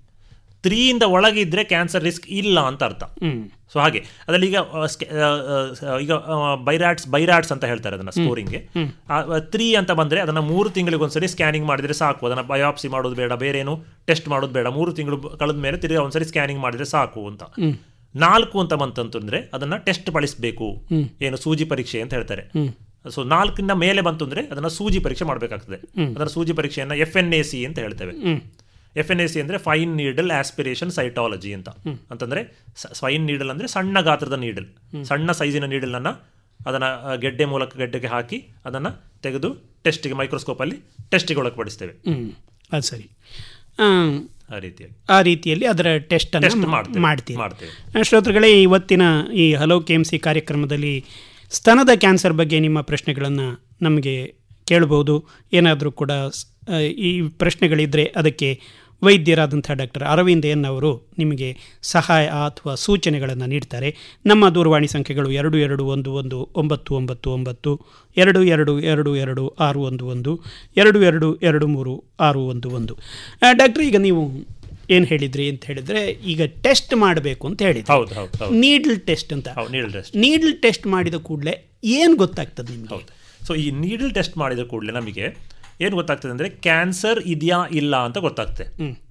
ತ್ರೀ ಇಂದ ಒಳಗೆ ಇದ್ರೆ ಕ್ಯಾನ್ಸರ್ ರಿಸ್ಕ್ ಇಲ್ಲ ಅಂತ ಅರ್ಥ ಸೊ ಹಾಗೆ ಅದರಲ್ಲಿ ಈಗ ಆ, ಸ್ಕೆ- ಆ, ಆ, ಈಗ ಬೈರಾಟ್ಸ್ ಬೈರಾಟ್ಸ್ ಅಂತ ಹೇಳ್ತಾರೆ ಅದನ್ನ ಸ್ಕೋರಿಂಗ್ಗೆ ತ್ರೀ ಅಂತ ಬಂದ್ರೆ ಅದನ್ನ ಮೂರು ತಿಂಗಳಿಗೊಂದ್ಸರಿ ಸ್ಕ್ಯಾನಿಂಗ್ ಮಾಡಿದ್ರೆ ಸಾಕು ಅದನ್ನ ಬಯಾಪ್ಸಿ ಮಾಡೋದು ಬೇಡ ಬೇರೆ ಏನು ಟೆಸ್ಟ್ ಮಾಡೋದು ಬೇಡ ಮೂರು ತಿಂಗಳು ಕಳೆದ ಮೇಲೆ ತಿರ್ಗಿ ಒಂದ್ಸರಿ ಸ್ಕ್ಯಾನಿಂಗ್ ಮಾಡಿದ್ರೆ ಸಾಕು ಅಂತ ನಾಲ್ಕು ಅಂತ ಬಂತಂತಂದ್ರೆ ಅದನ್ನ ಟೆಸ್ಟ್ ಬಳಸಬೇಕು ಏನು ಸೂಜಿ ಪರೀಕ್ಷೆ ಅಂತ ಹೇಳ್ತಾರೆ ಸೊ ನಾಲ್ಕಿಂದ ಮೇಲೆ ಬಂತು ಅಂದ್ರೆ ಅದನ್ನ ಸೂಜಿ ಪರೀಕ್ಷೆ ಮಾಡಬೇಕಾಗ್ತದೆ ಅದನ್ನ ಸೂಜಿ ಪರೀಕ್ಷೆಯನ್ನ ಎಫ್ ಎನ್ ಎ ಸಿ ಅಂತ ಹೇಳ್ತೇವೆ ಎಫ್ ಎನ್ ಎ ಸಿ ಅಂದರೆ ಫೈನ್ ನೀಡಲ್ ಆಸ್ಪಿರೇಷನ್ ಸೈಟಾಲಜಿ ಅಂತ ಅಂತಂದರೆ ಫೈನ್ ನೀಡಲ್ ಅಂದರೆ ಸಣ್ಣ ಗಾತ್ರದ ನೀಡಲ್ ಸಣ್ಣ ಸೈಜಿನ ನೀಡಲನ್ನು ಅದನ್ನು ಗೆಡ್ಡೆ ಮೂಲಕ ಗೆಡ್ಡೆಗೆ ಹಾಕಿ ಅದನ್ನು ತೆಗೆದು ಟೆಸ್ಟಿಗೆ ಮೈಕ್ರೋಸ್ಕೋಪಲ್ಲಿ ಟೆಸ್ಟಿಗೆ ಒಳಪಡಿಸ್ತೇವೆ ಹ್ಮ್ ಅದು ಸರಿ ಆ, ಆ ರೀತಿಯಾಗಿ ಆ ರೀತಿಯಲ್ಲಿ ಅದರ ಟೆಸ್ಟ್ Test ಅನ್ನು ಮಾಡ್ತೇವೆ. ಮಾಡ್ತೀವಿ ಮಾಡ್ತೇವೆ. ಶ್ರೋತೃಗಳೇ ಇವತ್ತಿನ ಈ ಹಲೋ ಕೆ ಎಮ್ ಸಿ ಕಾರ್ಯಕ್ರಮದಲ್ಲಿ ಸ್ತನದ ಕ್ಯಾನ್ಸರ್ ಬಗ್ಗೆ ನಿಮ್ಮ ಪ್ರಶ್ನೆಗಳನ್ನು ನಮಗೆ ಕೇಳಬಹುದು ಏನಾದರೂ ಕೂಡ ಸ್- ಆ, ಈ ಪ್ರಶ್ನೆಗಳಿದ್ದರೆ ಅದಕ್ಕೆ ವೈದ್ಯರಾದಂಥ ಡಾಕ್ಟರ್ ಅರವಿಂದ್ ಎನ್ ಅವರು ನಿಮಗೆ ಸಹಾಯ ಅಥವಾ ಸೂಚನೆಗಳನ್ನು ನೀಡ್ತಾರೆ ನಮ್ಮ ದೂರವಾಣಿ ಸಂಖ್ಯೆಗಳು ಎರಡು ಎರಡು ಒಂದು ಒಂದು ಒಂಬತ್ತು ಒಂಬತ್ತು ಒಂಬತ್ತು ಎರಡು ಎರಡು ಎರಡು ಎರಡು ಆರು ಒಂದು ಒಂದು ಎರಡು ಎರಡು ಎರಡು ಮೂರು ಆರು ಒಂದು ಒಂದು ಆ, ಡಾಕ್ಟ್ರ್ ಈಗ ನೀವು ಏನು ಹೇಳಿದ್ರಿ ಅಂತ ಹೇಳಿದ್ರೆ ಈಗ ಟೆಸ್ಟ್ ಮಾಡಬೇಕು ಅಂತ ಹೇಳಿದ್ರಿ ಹೌದು ಹೌದು ಹೌದು ನೀಡ್ಲ್ ಟೆಸ್ಟ್ ಅಂತ ಹೌದು ನೀಡಲ್ ಟೆಸ್ಟ್ ನೀಡ್ಲ್ ಟೆಸ್ಟ್ ಮಾಡಿದ ಕೂಡಲೇ ಏನು ಗೊತ್ತಾಗ್ತದೆ ನಿಮಗೆ ಹೌದು ಸೊ ಈ ನೀಡಲ್ ಟೆಸ್ಟ್ ಮಾಡಿದ ಕೂಡಲೇ ನಮಗೆ ಏನು ಗೊತ್ತಾಗ್ತದೆ ಅಂದರೆ ಕ್ಯಾನ್ಸರ್ ಇದೆಯಾ ಇಲ್ಲ ಅಂತ ಗೊತ್ತಾಗ್ತದೆ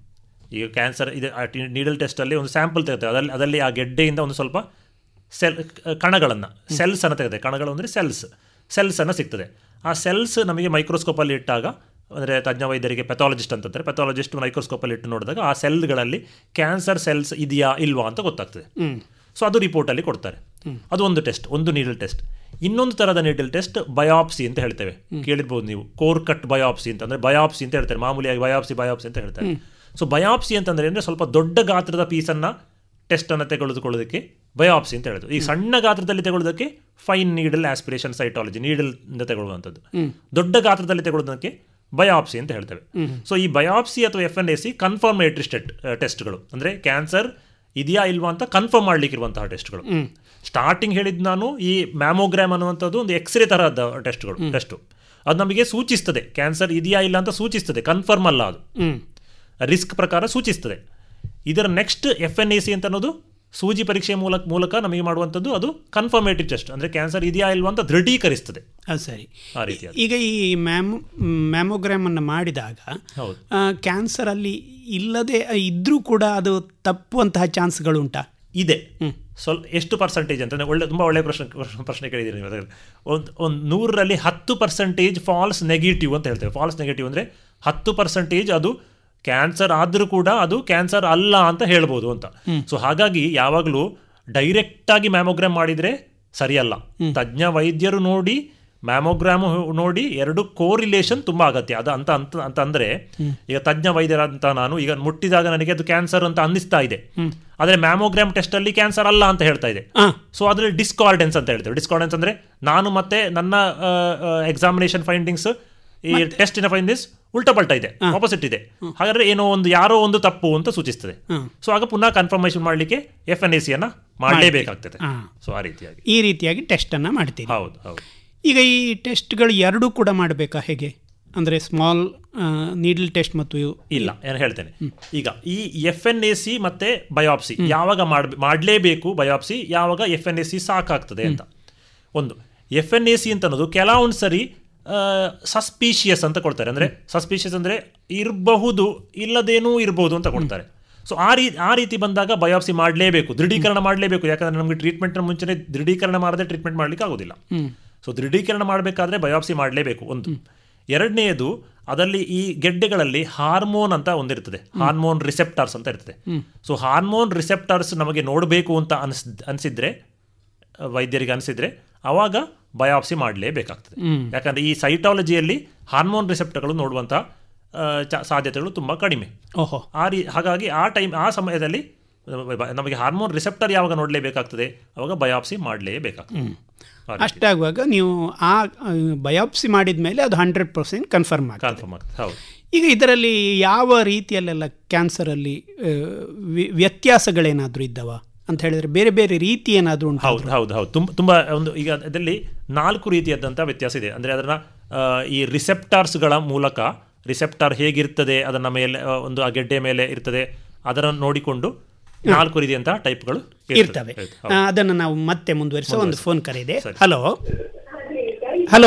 ಈಗ ಕ್ಯಾನ್ಸರ್ ಇದೆ ನೀಡಲ್ ಟೆಸ್ಟಲ್ಲಿ ಒಂದು ಸ್ಯಾಂಪಲ್ ತೆಗೆತಾರೆ ಅದರಲ್ಲಿ ಅದರಲ್ಲಿ ಆ ಗೆಡ್ಡೆಯಿಂದ ಒಂದು ಸ್ವಲ್ಪ ಸೆಲ್ ಕಣಗಳನ್ನು ಸೆಲ್ಸ್ ಅನ್ನು ತೆಗೆದೆ ಕಣಗಳು ಅಂದರೆ ಸೆಲ್ಸ್ ಸೆಲ್ಸ್ ಅನ್ನು ಸಿಗ್ತದೆ ಆ ಸೆಲ್ಸ್ ನಮಗೆ ಮೈಕ್ರೋಸ್ಕೋಪಲ್ಲಿ ಇಟ್ಟಾಗ ಅಂದರೆ ತಜ್ಞ ವೈದ್ಯರಿಗೆ ಪೆಥಾಲಜಿಸ್ಟ್ ಅಂತಂತಾರೆ ಪೆಥಾಲಜಿಸ್ಟ್ ಮೈಕ್ರೋಸ್ಕೋಪಲ್ಲಿ ಇಟ್ಟು ನೋಡಿದಾಗ ಆ ಸೆಲ್ಗಳಲ್ಲಿ ಕ್ಯಾನ್ಸರ್ ಸೆಲ್ಸ್ ಇದೆಯಾ ಇಲ್ವಾ ಅಂತ ಗೊತ್ತಾಗ್ತದೆ ಸೊ ಅದು ರಿಪೋರ್ಟಲ್ಲಿ ಕೊಡ್ತಾರೆ ಅದು ಒಂದು ಟೆಸ್ಟ್ ಒಂದು ನೀಡಲ್ ಟೆಸ್ಟ್ ಇನ್ನೊಂದು ಥರದ ನೀಡಲ್ ಟೆಸ್ಟ್ ಬಯಾಪ್ಸಿ ಅಂತ ಹೇಳ್ತೇವೆ ಕೇಳಿರ್ಬೋದು ನೀವು ಕೋರ್ ಕಟ್ ಬಯಾಪ್ಸಿ ಅಂತ ಅಂದರೆ ಬಯಾಪ್ಸಿ ಅಂತ ಹೇಳ್ತಾರೆ ಮಾಮೂಲಿಯಾಗಿ ಬಯಾಪ್ಸಿ ಬಯಾಪ್ಸಿ ಅಂತ ಹೇಳ್ತಾರೆ ಸೊ ಬಯಾಪ್ಸಿ ಅಂತಂದ್ರೆ ಅಂದ್ರೆ ಸ್ವಲ್ಪ ದೊಡ್ಡ ಗಾತ್ರದ ಪೀಸನ್ನ ಟೆಸ್ಟ್ ಅನ್ನು ತೆಗೆದುಕೊಳ್ಳೋದಕ್ಕೆ ಬಯಾಪ್ಸಿ ಅಂತ ಹೇಳೋದು ಈ ಸಣ್ಣ ಗಾತ್ರದಲ್ಲಿ ತೆಗೊಳ್ಳೋದಕ್ಕೆ fine needle aspiration cytology needle ಇಂದ ತೆಗೊಳ್ಳುವಂಥದ್ದು ದೊಡ್ಡ ಗಾತ್ರದಲ್ಲಿ ತೆಗೊಳ್ಳೋದಕ್ಕೆ ಬಯಾಪ್ಸಿ ಅಂತ ಹೇಳ್ತೇವೆ ಸೊ ಈ ಬಯಾಪ್ಸಿ ಅಥವಾ F N A C confirmatory ಸ್ಟೆಟ್ ಟೆಸ್ಟ್ಗಳು ಅಂದರೆ ಕ್ಯಾನ್ಸರ್ ಇದೆಯಾ ಇಲ್ವಾ ಅಂತ ಕನ್ಫರ್ಮ್ ಮಾಡ್ಲಿಕ್ಕೆ ಇರುವಂತಹ ಟೆಸ್ಟ್ಗಳು ಸ್ಟಾರ್ಟಿಂಗ್ ಹೇಳಿದ್ ನಾನು ಈ ಮ್ಯಾಮೋಗ್ರಾಮ್ ಅನ್ನುವಂಥದ್ದು ಒಂದು ಎಕ್ಸ್ರೇ ತರಹದ ಟೆಸ್ಟ್ಗಳು ಟೆಸ್ಟು ಅದು ನಮಗೆ ಸೂಚಿಸ್ತದೆ ಕ್ಯಾನ್ಸರ್ ಇದೆಯಾ ಇಲ್ಲ ಅಂತ ಸೂಚಿಸ್ತದೆ ಕನ್ಫರ್ಮ್ ಅಲ್ಲ ಅದು ರಿಸ್ಕ್ ಪ್ರಕಾರ ಸೂಚಿಸ್ತದೆ ಇದರ next F N A C ಅಂತ ಅನ್ನೋದು ಸೂಜಿ ಪರೀಕ್ಷೆ ಮೂಲಕ ಮೂಲಕ ನಮಗೆ ಮಾಡುವಂಥದ್ದು ಅದು ಕನ್ಫರ್ಮೇಟಿವ್ ಟೆಸ್ಟ್ ಅಂದರೆ ಕ್ಯಾನ್ಸರ್ ಇದೆಯಾ ಇಲ್ವಾ ಅಂತ ದೃಢೀಕರಿಸ್ತದೆ ಅದು ಸರಿ ಆ ರೀತಿಯಾದ ಈಗ ಈ ಮ್ಯಾಮೊ ಮ್ಯಾಮೋಗ್ರಾಮ್ ಅನ್ನು ಮಾಡಿದಾಗ ಹೌದು ಕ್ಯಾನ್ಸರ್ ಅಲ್ಲಿ ಇಲ್ಲದೆ ಇದ್ರೂ ಕೂಡ ಅದು ತಪ್ಪುವಂತಹ ಚಾನ್ಸ್ಗಳುಂಟಾ ಇದೆ ಸ್ವಲ್ಪ ಎಷ್ಟು ಪರ್ಸೆಂಟೇಜ್ ಅಂತ ಒಳ್ಳೆ ತುಂಬ ಒಳ್ಳೆ ಪ್ರಶ್ನೆ ಪ್ರಶ್ನೆ ಕೇಳಿದ್ದೀರಿ ನೀವು ಅದರಲ್ಲಿ ಒಂದು ಒಂದು ನೂರರಲ್ಲಿ ಹತ್ತು ಪರ್ಸೆಂಟೇಜ್ ಫಾಲ್ಸ್ ನೆಗೆಟಿವ್ ಅಂತ ಹೇಳ್ತೇವೆ ಫಾಲ್ಸ್ ನೆಗೆಟಿವ್ ಅಂದರೆ ಹತ್ತು ಪರ್ಸೆಂಟೇಜ್ ಅದು ಕ್ಯಾನ್ಸರ್ ಆದರೂ ಕೂಡ ಅದು ಕ್ಯಾನ್ಸರ್ ಅಲ್ಲ ಅಂತ ಹೇಳ್ಬೋದು ಅಂತ ಸೊ ಹಾಗಾಗಿ ಯಾವಾಗಲೂ ಡೈರೆಕ್ಟಾಗಿ ಮ್ಯಾಮೋಗ್ರಾಮ್ ಮಾಡಿದರೆ ಸರಿಯಲ್ಲ ತಜ್ಞ ವೈದ್ಯರು ನೋಡಿ ಮ್ಯಾಮೋಗ್ರಾಮ್ ನೋಡಿ ಎರಡು ಕೋರಿಲೇಷನ್ ತುಂಬ ಅಗತ್ಯ ಅದು ಅಂತ ಅಂತ ಅಂತ ಅಂದರೆ ಈಗ ತಜ್ಞ ವೈದ್ಯರಂತ ನಾನು ಈಗ ಮುಟ್ಟಿದಾಗ ನನಗೆ ಅದು ಕ್ಯಾನ್ಸರ್ ಅಂತ ಅನ್ನಿಸ್ತಾ ಇದೆ ಆದರೆ ಮ್ಯಾಮೋಗ್ರಾಮ್ ಟೆಸ್ಟಲ್ಲಿ ಕ್ಯಾನ್ಸರ್ ಅಲ್ಲ ಅಂತ ಹೇಳ್ತಾ ಇದೆ ಸೊ ಅದರಲ್ಲಿ ಡಿಸ್ಕಾರ್ಡೆನ್ಸ್ ಅಂತ ಹೇಳ್ತೇವೆ ಡಿಸ್ಕಾರ್ಡೆನ್ಸ್ ಅಂದರೆ ನಾನು ಮತ್ತೆ ನನ್ನ ಎಕ್ಸಾಮಿನೇಷನ್ ಫೈಂಡಿಂಗ್ಸ್ ಈ ಟೆಸ್ಟಿನ ಫೈಂಡಿಂಗ್ಸ್ ಉಲ್ಟಾ ಪಲ್ಟಾ ಇದೆ ಆಪೋಸಿಟ್ ಇದೆ ಹಾಗಾದ್ರೆ ಏನೋ ಒಂದು ಯಾರೋ ಒಂದು ತಪ್ಪು ಅಂತ ಸೂಚಿಸ್ತದೆ ಸೊ ಆಗ ಪುನಃ ಕನ್ಫರ್ಮೇಷನ್ ಮಾಡಲಿಕ್ಕೆ ಎಫ್ ಎನ್ ಎ ಸಿಯನ್ನು ಮಾಡಲೇಬೇಕಾಗ್ತದೆ ಹಾ. ಸೊ ಆ ರೀತಿಯಾಗಿ ಈ ರೀತಿಯಾಗಿ ಟೆಸ್ಟನ್ನು ಮಾಡ್ತೀರಿ ಹೌದು ಹೌದು ಈಗ ಈ ಟೆಸ್ಟ್ಗಳು ಎರಡೂ ಕೂಡ ಮಾಡಬೇಕಾ ಹೇಗೆ ಅಂದರೆ ಸ್ಮಾಲ್ ನೀಡಲ್ ಟೆಸ್ಟ್ ಮತ್ತು ಇವು- ಇಲ್ಲ ನಾನು ಹೇಳ್ತೇನೆ ಈಗ ಈ ಎಫ್ ಎನ್ ಎ ಸಿ ಮತ್ತೆ ಬಯಾಪ್ಸಿ ಯಾವಾಗ ಮಾಡ್ ಮಾಡಲೇಬೇಕು ಬಯಾಪ್ಸಿ ಯಾವಾಗ ಎಫ್ ಎನ್ ಎ ಸಿ ಸಾಕಾಗ್ತದೆ ಅಂತ ಒಂದು ಎಫ್ ಎನ್ ಎ ಸಿ ಅಂತ ಅನ್ನೋದು ಕೆಲವೊಂದು ಸರಿ ಸಸ್ಪೀಷಿಯಸ್ ಅಂತ ಕೊಡ್ತಾರೆ ಅಂದರೆ ಸಸ್ಪೀಷಿಯಸ್ ಅಂದರೆ ಇರಬಹುದು ಇಲ್ಲದೇನೂ ಇರಬಹುದು ಅಂತ ಕೊಡ್ತಾರೆ ಸೊ ಆ ರೀ ಆ ರೀತಿ ಬಂದಾಗ ಬಯಾಪ್ಸಿ ಮಾಡಲೇಬೇಕು ದೃಢೀಕರಣ ಮಾಡಲೇಬೇಕು ಯಾಕಂದರೆ ನಮಗೆ ಟ್ರೀಟ್ಮೆಂಟ್ನ ಮುಂಚೆನೇ ದೃಢೀಕರಣ ಮಾಡದೆ ಟ್ರೀಟ್ಮೆಂಟ್ ಮಾಡಲಿಕ್ಕೆ ಆಗೋದಿಲ್ಲ ಸೊ ದೃಢೀಕರಣ ಮಾಡಬೇಕಾದ್ರೆ ಬಯಾಪ್ಸಿ ಮಾಡಲೇಬೇಕು ಒಂದು ಎರಡನೆಯದು ಅದರಲ್ಲಿ ಈ ಗೆಡ್ಡೆಗಳಲ್ಲಿ ಹಾರ್ಮೋನ್ ಅಂತ ಒಂದಿರ್ತದೆ ಹಾರ್ಮೋನ್ ರಿಸೆಪ್ಟಾರ್ಸ್ ಅಂತ ಇರ್ತದೆ ಸೊ ಹಾರ್ಮೋನ್ ರಿಸೆಪ್ಟಾರ್ಸ್ ನಮಗೆ ನೋಡಬೇಕು ಅಂತ ಅನಿಸ್ ಅನಿಸಿದ್ರೆ ವೈದ್ಯರಿಗೆ ಅನಿಸಿದ್ರೆ ಅವಾಗ ಬಯಾಪ್ಸಿ ಮಾಡಲೇಬೇಕಾಗ್ತದೆ ಯಾಕಂದರೆ ಈ ಸೈಟಾಲಜಿಯಲ್ಲಿ ಹಾರ್ಮೋನ್ ರಿಸೆಪ್ಟರ್ಗಳು ನೋಡುವಂಥ ಆ, ಚ- ಸಾಧ್ಯತೆಗಳು ತುಂಬ ಕಡಿಮೆ ಓಹೋ ಆ ರೀ ಹಾಗಾಗಿ ಆ ಟೈಮ್ ಆ ಸಮಯದಲ್ಲಿ ಬ- ನಮಗೆ ಹಾರ್ಮೋನ್ ರಿಸೆಪ್ಟರ್ ಯಾವಾಗ ನೋಡಲೇಬೇಕಾಗ್ತದೆ ಅವಾಗ ಬಯಾಪ್ಸಿ ಮಾಡಲೇಬೇಕಾಗ್ತದೆ ಆ ರೀತಿ. ಅಷ್ಟಾಗುವಾಗ ನೀವು ಆ ಬಯಾಪ್ಸಿ ಮಾಡಿದ ಮೇಲೆ ಅದು ಹಂಡ್ರೆಡ್ ಪರ್ಸೆಂಟ್ ಕನ್ಫರ್ಮ್ ಆಗ್ತದೆ ಕನ್ಫರ್ಮ್ ಆಗ್ತದೆ ಹೌದು ಈಗ ಇದರಲ್ಲಿ ಯಾವ ರೀತಿಯಲ್ಲೆಲ್ಲ ಕ್ಯಾನ್ಸರಲ್ಲಿ ಆ, ವಿ- ವ್ಯತ್ಯಾಸಗಳೇನಾದರೂ ಇದ್ದವ ಅಂತ ಹೇಳಿದ್ರೆ ಬೇರೆ ಬೇರೆ ರೀತಿ ಏನಾದರೂ ಉಂಟು ಹೌದು ಹೌದು ಹೌದು ತುಂಬ ತುಂಬ ಒಂದು ಈಗ ಅದರಲ್ಲಿ ನಾಲ್ಕು ರೀತಿಯಾದಂಥ ವ್ಯತ್ಯಾಸ ಇದೆ ಅಂದರೆ ಅದನ್ನು ಈ ರಿಸೆಪ್ಟಾರ್ಸ್ಗಳ ಮೂಲಕ ರಿಸೆಪ್ಟಾರ್ ಹೇಗಿರ್ತದೆ ಅದನ್ನ ಮೇಲೆ ಆ, ಒಂದು ಆ ಗೆಡ್ಡೆ ಮೇಲೆ ಇರ್ತದೆ ಅದನ್ನು ನೋಡಿಕೊಂಡು ನಾಲ್ಕು ರೀತಿಯಂತಹ ಟೈಪ್ಗಳು ಇರ್ತವೆ ಆ, ಅದನ್ನು ನಾವು ಮತ್ತೆ ಮುಂದುವರಿಸುವ ಒಂದು ಫೋನ್ ಕರೆ ಇದೆ hello hello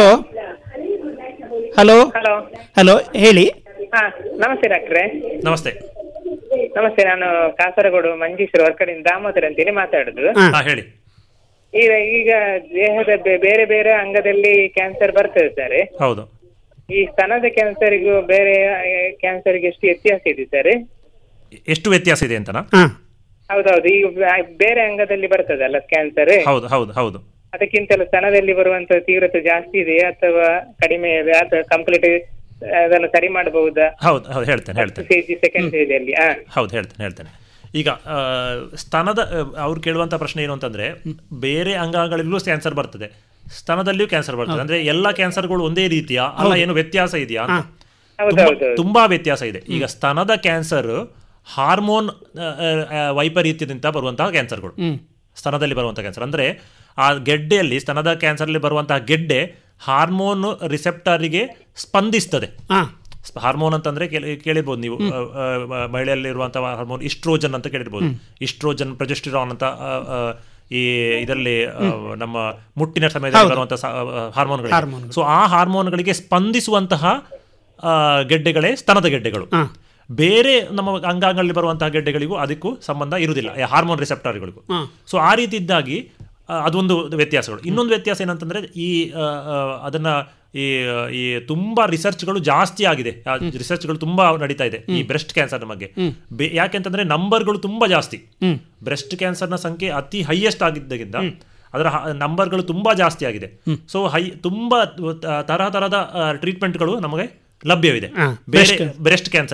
hello hello hello ಹೇಳಿ ಹಾ ನಮಸ್ತೆ ಡಾಕ್ಟ್ರೆ ನಮಸ್ತೆ ನಮಸ್ತೆ ನಾನು ಕಾಸರಗೋಡು ಮಂಜೀಶ್ವರ ಹೊರಕಡೆಯಿಂದ ದಾಮೋದರ ಅಂತೇಳಿ ಮಾತಾಡುದು ಹಾ ಹೇಳಿ ಈಗ ಈಗ ದೇಹದ ಬೆ- ಬೇರೆ ಬೇರೆ ಅಂಗದಲ್ಲಿ ಕ್ಯಾನ್ಸರ್ ಬರ್ತದೆ ಸರ್ ಹೌದು ಈ ಸ್ತನದ ಕ್ಯಾನ್ಸರ್ಗೂ ಬೇರೆ ಕ್ಯಾನ್ಸರ್ಗೆ ಎಷ್ಟು ವ್ಯತ್ಯಾಸ ಇದೆ ಸರ್ ಎಷ್ಟು ವ್ಯತ್ಯಾಸ ಇದೆ ಅಂತನಾ ಹೌದೌದು ಈಗ ಬ- ಬೇರೆ ಅಂಗದಲ್ಲಿ ಬರ್ತದಲ್ಲ ಕ್ಯಾನ್ಸರ್ ಹೌದು ಹೌದು ಹೌದು ಅದಕ್ಕಿಂತಲೂ ಸ್ತನದಲ್ಲಿ ಬರುವಂತ ತೀವ್ರತೆ ಜಾಸ್ತಿ ಇದೆಯಾ ಅಥವಾ ಕಡಿಮೆ ಇದೆ ಅಥವಾ ಕಂಪ್ಲೀಟ್ ಅದನ್ನು ಸರಿ ಮಾಡಬಹುದಾ ಹೌದು ಹೌದು ಹೇಳ್ತೇನೆ ಹೇಳ್ತೇನೆ ಸ್ಟೇಜ್ ಸೆಕೆಂಡ್ ಸ್ಟೇಜ್ ಅಲ್ಲಿ ಹಾ ಹೌದು ಹೇಳ್ತೇನೆ ಹೇಳ್ತೇನೆ ಈಗ ಆ, ಸ್ತನದ ಆ, ಅವ್ರು ಕೇಳುವಂಥ ಪ್ರಶ್ನೆ ಏನು ಅಂತಂದ್ರೆ ಬೇರೆ ಅಂಗಗಳಲ್ಲೂ ಕ್ಯಾನ್ಸರ್ ಬರ್ತದೆ ಸ್ತನದಲ್ಲಿಯೂ ಕ್ಯಾನ್ಸರ್ ಬರ್ತದೆ ಅಂದ್ರೆ ಎಲ್ಲ ಕ್ಯಾನ್ಸರ್ಗಳು ಒಂದೇ ರೀತಿಯಾ ಅಲ್ಲ ಏನು ವ್ಯತ್ಯಾಸ ಇದೆಯಾ ಅಂತ ತುಂಬಾ- ತುಂಬಾ ವ್ಯತ್ಯಾಸ ಇದೆ ಈಗ ಸ್ತನದ ಕ್ಯಾನ್ಸರ್ ಹಾರ್ಮೋನ್ ಆ, ಆ, ವೈಪರೀತ್ಯದಿಂದ ಬರುವಂತಹ ಕ್ಯಾನ್ಸರ್ಗಳು ಸ್ತನದಲ್ಲಿ ಬರುವಂತಹ ಕ್ಯಾನ್ಸರ್ ಅಂದ್ರೆ ಆ ಗೆಡ್ಡೆಯಲ್ಲಿ ಸ್ತನದ ಕ್ಯಾನ್ಸರ್ಲಿ ಬರುವಂತಹ ಗೆಡ್ಡೆ ಹಾರ್ಮೋನ್ ರಿಸೆಪ್ಟರಿಗೆ ಸ್ಪಂದಿಸ್ತದೆ ಸ್ಪ- ಹಾರ್ಮೋನ್ ಅಂತಂದ್ರೆ ಕೇಳಿ- ಕೇಳಿರ್ಬೋದು ನೀವು ಆ, ಆ, ಮಹಿಳೆಯಲ್ಲಿರುವಂತಹ ಹಾರ್ಮೋನ್ ಇಸ್ಟ್ರೋಜನ್ ಅಂತ ಕೇಳಿರ್ಬೋದು ಇಸ್ಟ್ರೋಜನ್ ಪ್ರೊಜೆಸ್ಟಿರಾನ್ ಅಂತ ಆ, ಆ, ಈ ಇದರಲ್ಲಿ ಆ, ನಮ್ಮ ಮುಟ್ಟಿನ ಸಮಯದಲ್ಲಿ ಬರುವಂತಹ ಹಾರ್ಮೋನ್ಗಳು ಸೊ ಆ ಹಾರ್ಮೋನ್ಗಳಿಗೆ ಸ್ಪಂದಿಸುವಂತಹ ಆ, ಗೆಡ್ಡೆಗಳೇ ಸ್ತನದ ಗೆಡ್ಡೆಗಳು ಬೇರೆ ನಮ್ಮ ಅಂಗಾಂಗಗಳಲ್ಲಿ ಬರುವಂತಹ ಗೆಡ್ಡೆಗಳಿಗೂ ಅದಕ್ಕೂ ಸಂಬಂಧ ಇರುವುದಿಲ್ಲ ಈ ಹಾರ್ಮೋನ್ ರಿಸೆಪ್ಟರ್ಗಳಿಗೂ ಸೊ ಆ ರೀತಿ ಇದ್ದಾಗಿ ಆ, ಅದೊಂದು ವ್ಯತ್ಯಾಸಗಳು ಇನ್ನೊಂದು ವ್ಯತ್ಯಾಸ ಏನಂತಂದ್ರೆ ಈ ಆ, ಆ, ಅದನ್ನ ಈ ಆ, ಈ ತುಂಬಾ ರಿಸರ್ಚ್ಗಳು ಜಾಸ್ತಿ ಆಗಿದೆ ಆ ರಿಸರ್ಚ್ಗಳು ತುಂಬಾ ನಡೀತಾ ಇದೆ ಈ ಬ್ರೆಸ್ಟ್ ಕ್ಯಾನ್ಸರ್ ಬಗ್ಗೆ ಬೆ- ಯಾಕೆಂತಂದ್ರೆ ನಂಬರ್ಗಳು ತುಂಬಾ ಜಾಸ್ತಿ ಬ್ರೆಸ್ಟ್ ಕ್ಯಾನ್ಸರ್ನ ಸಂಖ್ಯೆ ಅತಿ ಹೈಯೆಸ್ಟ್ ಆಗಿದ್ದರಿಂದ ಅದರ ಹ- ನಂಬರ್ಗಳು ತುಂಬಾ ಜಾಸ್ತಿ ಆಗಿದೆ ಸೊ ಹೈ ತುಂಬಾ ತ- ತರಹ ತರಹದ ಟ್ರೀಟ್ಮೆಂಟ್ಗಳು ನಮಗೆ ಲಭ್ಯವಿದೆ ಹಾ, ಬೇರೆ ಬ್ರೆಸ್ಟ್ ಕ್ಯಾನ್ಸರ್ಗೆ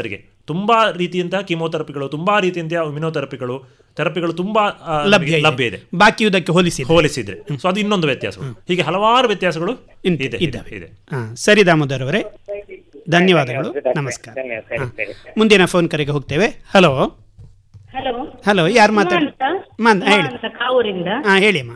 ತುಂಬಾ ರೀತಿಯಂತಹ ಕೀಮೋಥೆರಪಿಗಳು ತುಂಬಾ ರೀತಿಯಂತಹ ಇಮ್ಯುನೋಥೆರಪಿಗಳು ಥೆರಪಿಗಳು ತುಂಬಾ ಆ, ಲಭ್ಯ ನಮಗೆ ಇದೆ. ಲಭ್ಯ ಇದೆ ಬಾಕಿಯುವುದಕ್ಕೆ ಹೋಲಿಸಿ ಹೋಲಿಸಿದ್ರೆ ಸೊ ಅದು ಇನ್ನೊಂದು ವ್ಯತ್ಯಾಸಗಳು ಹೀಗೆ ಹಲವಾರು ವ್ಯತ್ಯಾಸಗಳು ಇದೆ ಇದೆ, ಇದ್ದಾವೆ. ಇದೆ ಹಾ, ಸರಿ ದಾಮೋದರ್ ಅವರೇ ಧನ್ಯವಾದಗಳು ನಮಸ್ಕಾರ ಹಾ. ಮುಂದಿನ ಫೋನ್ ಕರೆಗೆ ಹೋಗ್ತೇವೆ ಹಲೋ ಹಲೋ ಹಲೋ ಯಾರು ಮಾತಾಡ ಮಾನ್ ಹೇಳಿ ಕಾವೂರಿಂದ ಹಾ ಹೇಳಿ ಅಮ್ಮ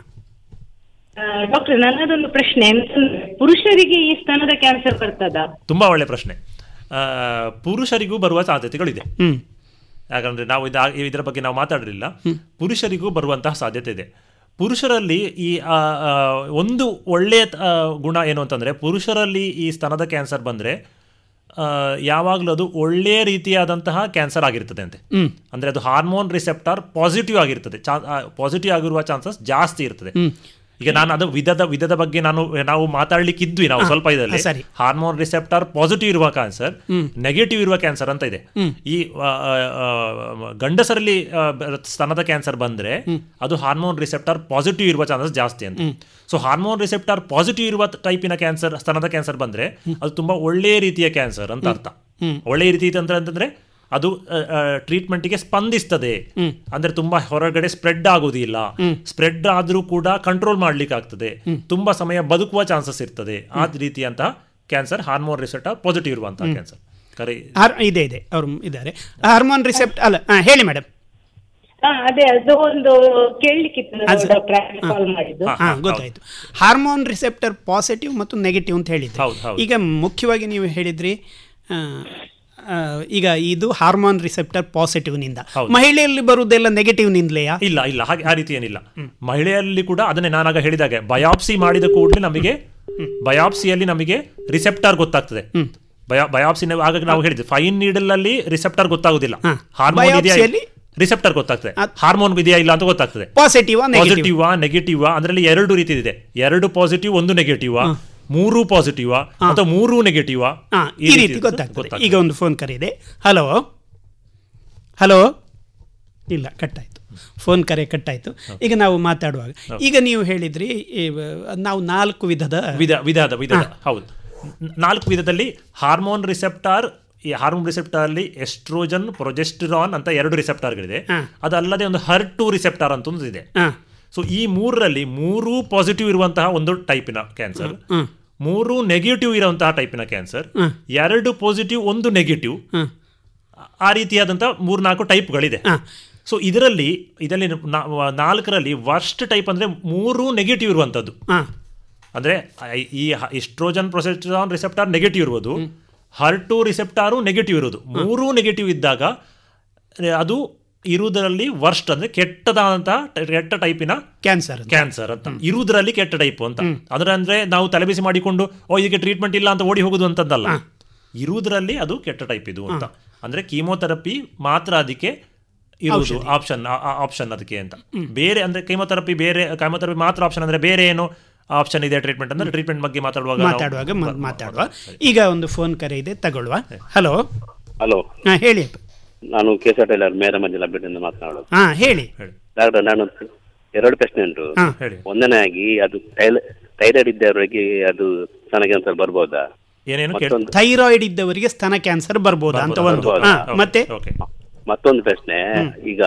ಡಾಕ್ಟರ್ ನನ್ನದೊಂದು ಪ್ರಶ್ನೆ ಅಂತಂದ್ರೆ, ಪುರುಷರಿಗೆ ಈ ಸ್ತನದ ಕ್ಯಾನ್ಸರ್ ಬರ್ತದಾ ತುಂಬಾ ಒಳ್ಳೆ ಪ್ರಶ್ನೆ ಆ, ಪುರುಷರಿಗೂ ಬರುವ ಸಾಧ್ಯತೆಗಳಿದೆ ಹ್ಮ್ ಯಾಕಂದ್ರೆ ನಾವು ಇದ ಇದರ ಬಗ್ಗೆ ನಾವು ಮಾತಾಡಲಿಲ್ಲ ಪುರುಷರಿಗೂ ಬರುವಂತಹ ಸಾಧ್ಯತೆ ಇದೆ ಪುರುಷರಲ್ಲಿ ಈ ಆ, ಆ, ಒಂದು ಒಳ್ಳೆಯ ಆ, ಗುಣ ಏನು ಅಂತಂದ್ರೆ ಪುರುಷರಲ್ಲಿ ಈ ಸ್ತನದ ಕ್ಯಾನ್ಸರ್ ಬಂದ್ರೆ ಆ, ಯಾವಾಗಲೂ ಅದು ಒಳ್ಳೆಯ ರೀತಿಯಾದಂತಹ ಕ್ಯಾನ್ಸರ್ ಆಗಿರ್ತದೆ ಅಂತೆ ಹ್ಮ್. ಅಂದ್ರೆ ಅದು ಹಾರ್ಮೋನ್ ರಿಸೆಪ್ಟಾರ್ ಪಾಸಿಟಿವ್ ಆಗಿರ್ತದೆ ಪಾಸಿಟಿವ್ ಆಗಿರುವ ಚಾನ್ಸಸ್ ಜಾಸ್ತಿ ಇರ್ತದೆ ಈಗ ನಾನು ಅದು ವಿಧದ ವಿಧದ ಬಗ್ಗೆ ನಾನು ನಾವು ಮಾತಾಡ್ಲಿಕ್ಕಿದ್ವಿ ನಾವು ಹಾ, ಸ್ವಲ್ಪ ಇದರಲ್ಲಿ ಸರಿ. ಹಾರ್ಮೋನ್ ರಿಸೆಪ್ಟಾರ್ ಪಾಸಿಟಿವ್ ಇರುವ ಕ್ಯಾನ್ಸರ್ ಹ್ಮ್. ನೆಗೆಟಿವ್ ಇರುವ ಕ್ಯಾನ್ಸರ್ ಅಂತ ಇದೆ ಹ್ಮ್. ಈ ಆ, ಆ, ಆ, ಗಂಡಸರಲ್ಲಿ ಆ, ಬ- ಸ್ತನದ ಕ್ಯಾನ್ಸರ್ ಬಂದ್ರೆ ಅದು ಹಾರ್ಮೋನ್ ರಿಸೆಪ್ಟಾರ್ ಪಾಸಿಟಿವ್ ಇರುವ ಚಾನ್ಸಸ್ ಜಾಸ್ತಿ ಅಂತ ಸೊ ಹಾರ್ಮೋನ್ ರಿಸೆಪ್ಟಾರ್ ಪಾಸಿಟಿವ್ ಇರುವ ಟೈಪಿನ ಕ್ಯಾನ್ಸರ್ ಸ್ತನದ ಕ್ಯಾನ್ಸರ್ ಬಂದ್ರೆ ಅದು ತುಂಬಾ ಒಳ್ಳೆಯ ರೀತಿಯ ಕ್ಯಾನ್ಸರ್ ಅಂತ ಅರ್ಥ ಹ್ಮ್. ಒಳ್ಳೆಯ ರೀತಿ ಅಂತ ಅಂತಂದ್ರೆ ಅದು ಟ್ರೀಟ್ಮೆಂಟ್ಗೆ ಸ್ಪಂದಿಸ್ತದೆ ಅಂದ್ರೆ ತುಂಬಾ ಹೊರಗಡೆ ಸ್ಪ್ರೆಡ್ ಆಗುವುದಿಲ್ಲ ಸ್ಪ್ರೆಡ್ ಆದ್ರೂ ಕೂಡ ಕಂಟ್ರೋಲ್ ಮಾಡ್ಲಿಕ್ಕೆ ಆಗ್ತದೆ ತುಂಬಾ ಸಮಯ ಬದುಕುವ ಚಾನ್ಸಸ್ ಇರ್ತದೆ ಆ ರೀತಿಯಂತಹ ಕ್ಯಾನ್ಸರ್ ಹಾರ್ಮೋನ್ ರಿಸೆಪ್ಟಾರ್ ಪಾಸಿಟಿವ್ ಇರುವಂತಹ ಕ್ಯಾನ್ಸರ್ ಕರೆ ಹಾರ್- ಇದೆ ಇದೆ ಅವರು ಇದ್ದಾರೆ ಹಾರ್ಮೋನ್ ರಿಸೆಪ್ಟ್ ಅಲ್ಲ ಹಾ, ಹೇಳಿ ಮೇಡಮ್ ಹಾ ಅದೇ ಅದು ಒಂದು ಕೇಳಲಿಕ್ಕಿತ್ತು ಡಾಕ್ಟರ್ ಕಾಲ್ ಮಾಡಿದ್ದು ಹಾ ಗೊತ್ತಾಯ್ತು ಹಾರ್ಮೋನ್ ರಿಸೆಪ್ಟರ್ ಪಾಸಿಟಿವ್ ಮತ್ತು ನೆಗೆಟಿವ್ ಅಂತ ಹೇಳಿದ್ರಿ ಹೌದು, ಹೌದು. ಈಗ ಮುಖ್ಯವಾಗಿ ನೀವು ಹೇಳಿದ್ರಿ ಆ, ಆ, ಈಗ ಇದು ಹಾರ್ಮೋನ್ ರಿಸೆಪ್ಟರ್ ಪಾಸಿಟಿವ್ನಿಂದ ಹೌದು. ಮಹಿಳೆಯಲ್ಲಿ ಬರುವುದೆಲ್ಲ ನೆಗೆಟಿವ್ನಿಂದಲೆಯಾ ಇಲ್ಲ ಇಲ್ಲ ಹಾಗೆ ಆ ರೀತಿ ಏನಿಲ್ಲ ಮಹಿಳೆಯಲ್ಲಿ ಕೂಡ ಅದನ್ನೇ ನಾನಾಗ ಹೇಳಿದಾಗೆ ಬಯಾಪ್ಸಿ ಮಾಡಿದ ಕೂಡಲೇ ನಮಗೆ ಬಯಾಪ್ಸಿಯಲ್ಲಿ ನಮಗೆ ರಿಸೆಪ್ಟಾರ್ ಗೊತ್ತಾಗ್ತದೆ ಬಯಾಪ್ಸಿ ಆಗ ನಾವು ಹೇಳಿದ್ವಿ ಫೈನ್ ನೀಡಲ್ ಅಲ್ಲಿ ರಿಸೆಪ್ಟಾರ್ ಗೊತ್ತಾಗುದಿಲ್ಲ ಹಾರ್ಮೋನ್ ಇದೆಯಾ Biopsy-ಯಲ್ಲಿ ರಿಸೆಪ್ಟಾರ್ ಗೊತ್ತಾಗ್ತದೆ ಹಾರ್ಮೋನ್ ಇದೆಯಾ ಇಲ್ಲ ಅಂತ ಗೊತ್ತಾಗ್ತದೆ ಪಾಸಿಟಿವ್ ನೆಗೆಟಿವ್ ಪಾಸಿಟಿವ್ ನೆಗೆಟಿವ್ ಅದರಲ್ಲಿ ಎರಡು ರೀತಿ ಇದೆ ಎರಡು ಪಾಸಿಟಿವ್ ಒಂದು ನೆಗೆಟಿವ್ ಮೂರು ಪಾಸಿಟಿವ್ ಅಥವಾ ಮೂರು ನೆಗೆಟಿವ್ ಹಾ ಈ ರೀತಿ ಗೊತ್ತಾಗ್ತದೆ ಈಗ ಒಂದು ಫೋನ್ ಕರೆ ಇದೆ ಹಲೋ ಹಲೋ ಇಲ್ಲ ಕಟ್ಟಾಯ್ತು ಫೋನ್ ಕರೆ ಕಟ್ಟಾಯ್ತು ಈಗ ನಾವು ಮಾತಾಡುವಾಗ ಈಗ ನೀವು ಹೇಳಿದ್ರಿ ಈ, ನಾವು ನಾಲ್ಕು ವಿಧದ ವಿಧ ವಿಧದ ವಿಧದ ಹೌದು ನ- ನಾಲ್ಕು ವಿಧದಲ್ಲಿ ಹಾರ್ಮೋನ್ ರಿಸೆಪ್ಟಾರ್ ಈ ಹಾರ್ಮೋನ್ ರಿಸೆಪ್ಟಾರ್ ಅಲ್ಲಿ ಎಸ್ಟ್ರೋಜನ್ ಪ್ರೊಜೆಸ್ಟಿರಾನ್ ಅಂತ ಎರಡು ರಿಸೆಪ್ಟಾರ್ಗಳಿದೆ ಅದಲ್ಲದೆ ಒಂದು ಹರ್ ಟು ರಿಸೆಪ್ಟಾರ್ ಅಂತ ಒಂದು ಇದೆ ಹಾ. ಸೊ ಈ ಮೂರರಲ್ಲಿ ಮೂರು ಪಾಸಿಟಿವ್ ಇರುವಂತಹ ಒಂದು ಟೈಪಿನ ಕ್ಯಾನ್ಸರ್ ಮೂರು ನೆಗೆಟಿವ್ ಇರುವಂತಹ ಟೈಪಿನ ಕ್ಯಾನ್ಸರ್ ಎರಡು ಪಾಸಿಟಿವ್ ಒಂದು ನೆಗೆಟಿವ್ ಆ ರೀತಿಯಾದಂತಹ ಮೂರ್ನಾಲ್ಕು ಟೈಪ್ಗಳಿದೆ ಸೊ ಇದರಲ್ಲಿ ಇದರಲ್ಲಿ ನಾ- ನಾಲ್ಕರಲ್ಲಿ ವರ್ಸ್ಟ್ ಟೈಪ್ ಅಂದ್ರೆ ಮೂರು ನೆಗೆಟಿವ್ ಇರುವಂತದ್ದು ಹಾ. ಅಂದ್ರೆ ಐ- ಈ ಇಸ್ಟ್ರೋಜನ್ ಪ್ರೊಸೆಸ್ಟ್ರಾನ್ ರಿಸೆಪ್ಟಾರ್ ನೆಗೆಟಿವ್ ಇರುವುದು ಹರ್ ಟು ರಿಸೆಪ್ಟಾರು ನೆಗೆಟಿವ್ ಇರುವುದು ಮೂರೂ ನೆಗೆಟಿವ್ ಇದ್ದಾಗ ಅಹ್, ಅದು ಇರುವುದರಲ್ಲಿ ವರ್ಸ್ಟ್ ಅಂದ್ರೆ ಕೆಟ್ಟದಾದಂತಹ ಕೆಟ್ಟ ಟೈಪಿನ ಕ್ಯಾನ್ಸರ್ ಕ್ಯಾನ್ಸರ್ ಅಂತ ಇರುವುದರಲ್ಲಿ ಕೆಟ್ಟ ಟೈಪ್ ಅಂತ ಅದರ ಅಂದ್ರೆ ನಾವು ತಲೆಬಿಸಿ ಮಾಡಿಕೊಂಡು ಓ ಇದಕ್ಕೆ ಟ್ರೀಟ್ಮೆಂಟ್ ಇಲ್ಲ ಅಂತ ಓಡಿ ಹೋಗುದು ಅಂತದ್ದಲ್ಲ ಇರುವುದರಲ್ಲಿ ಅದು ಕೆಟ್ಟ ಟೈಪ್ ಇದು ಅಂತ ಅಂದ್ರೆ ಕೀಮೋಥೆರಪಿ ಮಾತ್ರ ಅದಕ್ಕೆ ಇರುವುದು ಆಪ್ಷನ್ ಆಪ್ಷನ್ ಅದಕ್ಕೆ ಅಂತ ಬೇರೆ ಅಂದ್ರೆ ಕೀಮೋಥೆರಪಿ ಬೇರೆ ಕೀಮೋಥೆರಪಿ ಮಾತ್ರ ಆಪ್ಷನ್ ಅಂದ್ರೆ ಬೇರೆ ಏನು ಆಪ್ಷನ್ ಇದೆ ಟ್ರೀಟ್ಮೆಂಟ್ ಅಂದ್ರೆ ಟ್ರೀಟ್ಮೆಂಟ್ ಬಗ್ಗೆ ಮಾತಾಡುವಾಗ ನಾವು- ಮಾತಾಡುವಾಗ ಮ- ಮಾತಾಡುವ ಈಗ ಒಂದು ಫೋನ್ ಕರೆ ಇದೆ ತಗೊಳ್ಳುವ ಹಲೋ ಹಲೋ ಹಾ ಹೇಳಿ ನಾನು ಕೇಶ ಟೈಲರ್ ಮೇರ ಮಂಜಲ ಬಿಟ್ಟಿಂದ ಮಾತನಾಡೋದು ಹಾ ಹೇಳಿ ಡಾಕ್ಟರ್ ನಾನು ಎರಡು ಪ್ರಶ್ನೆ ಉಂಟು ಹಾ. ಒಂದನೇದಾಗಿ ಅದು ಥೈರಾಯ್ಡ್ ಇದ್ದವರಿಗೆ ಅದು ಸ್ತನ ಕ್ಯಾನ್ಸರ್ ಬರ್ಬೋದಾ ಏನೇನು ಮತ್ತೊಂದು ಥೈರಾಯ್ಡ್ ಇದ್ದವರಿಗೆ ಸ್ತನ ಕ್ಯಾನ್ಸರ್ ಬರ್ಬೋದಾ ಅಂತ ಒಂದು ಬರ್ಬೋದಾ? ಹಾ, ಮತ್ತೆ ಮತ್ತೊಂದು ಪ್ರಶ್ನೆ ಈಗ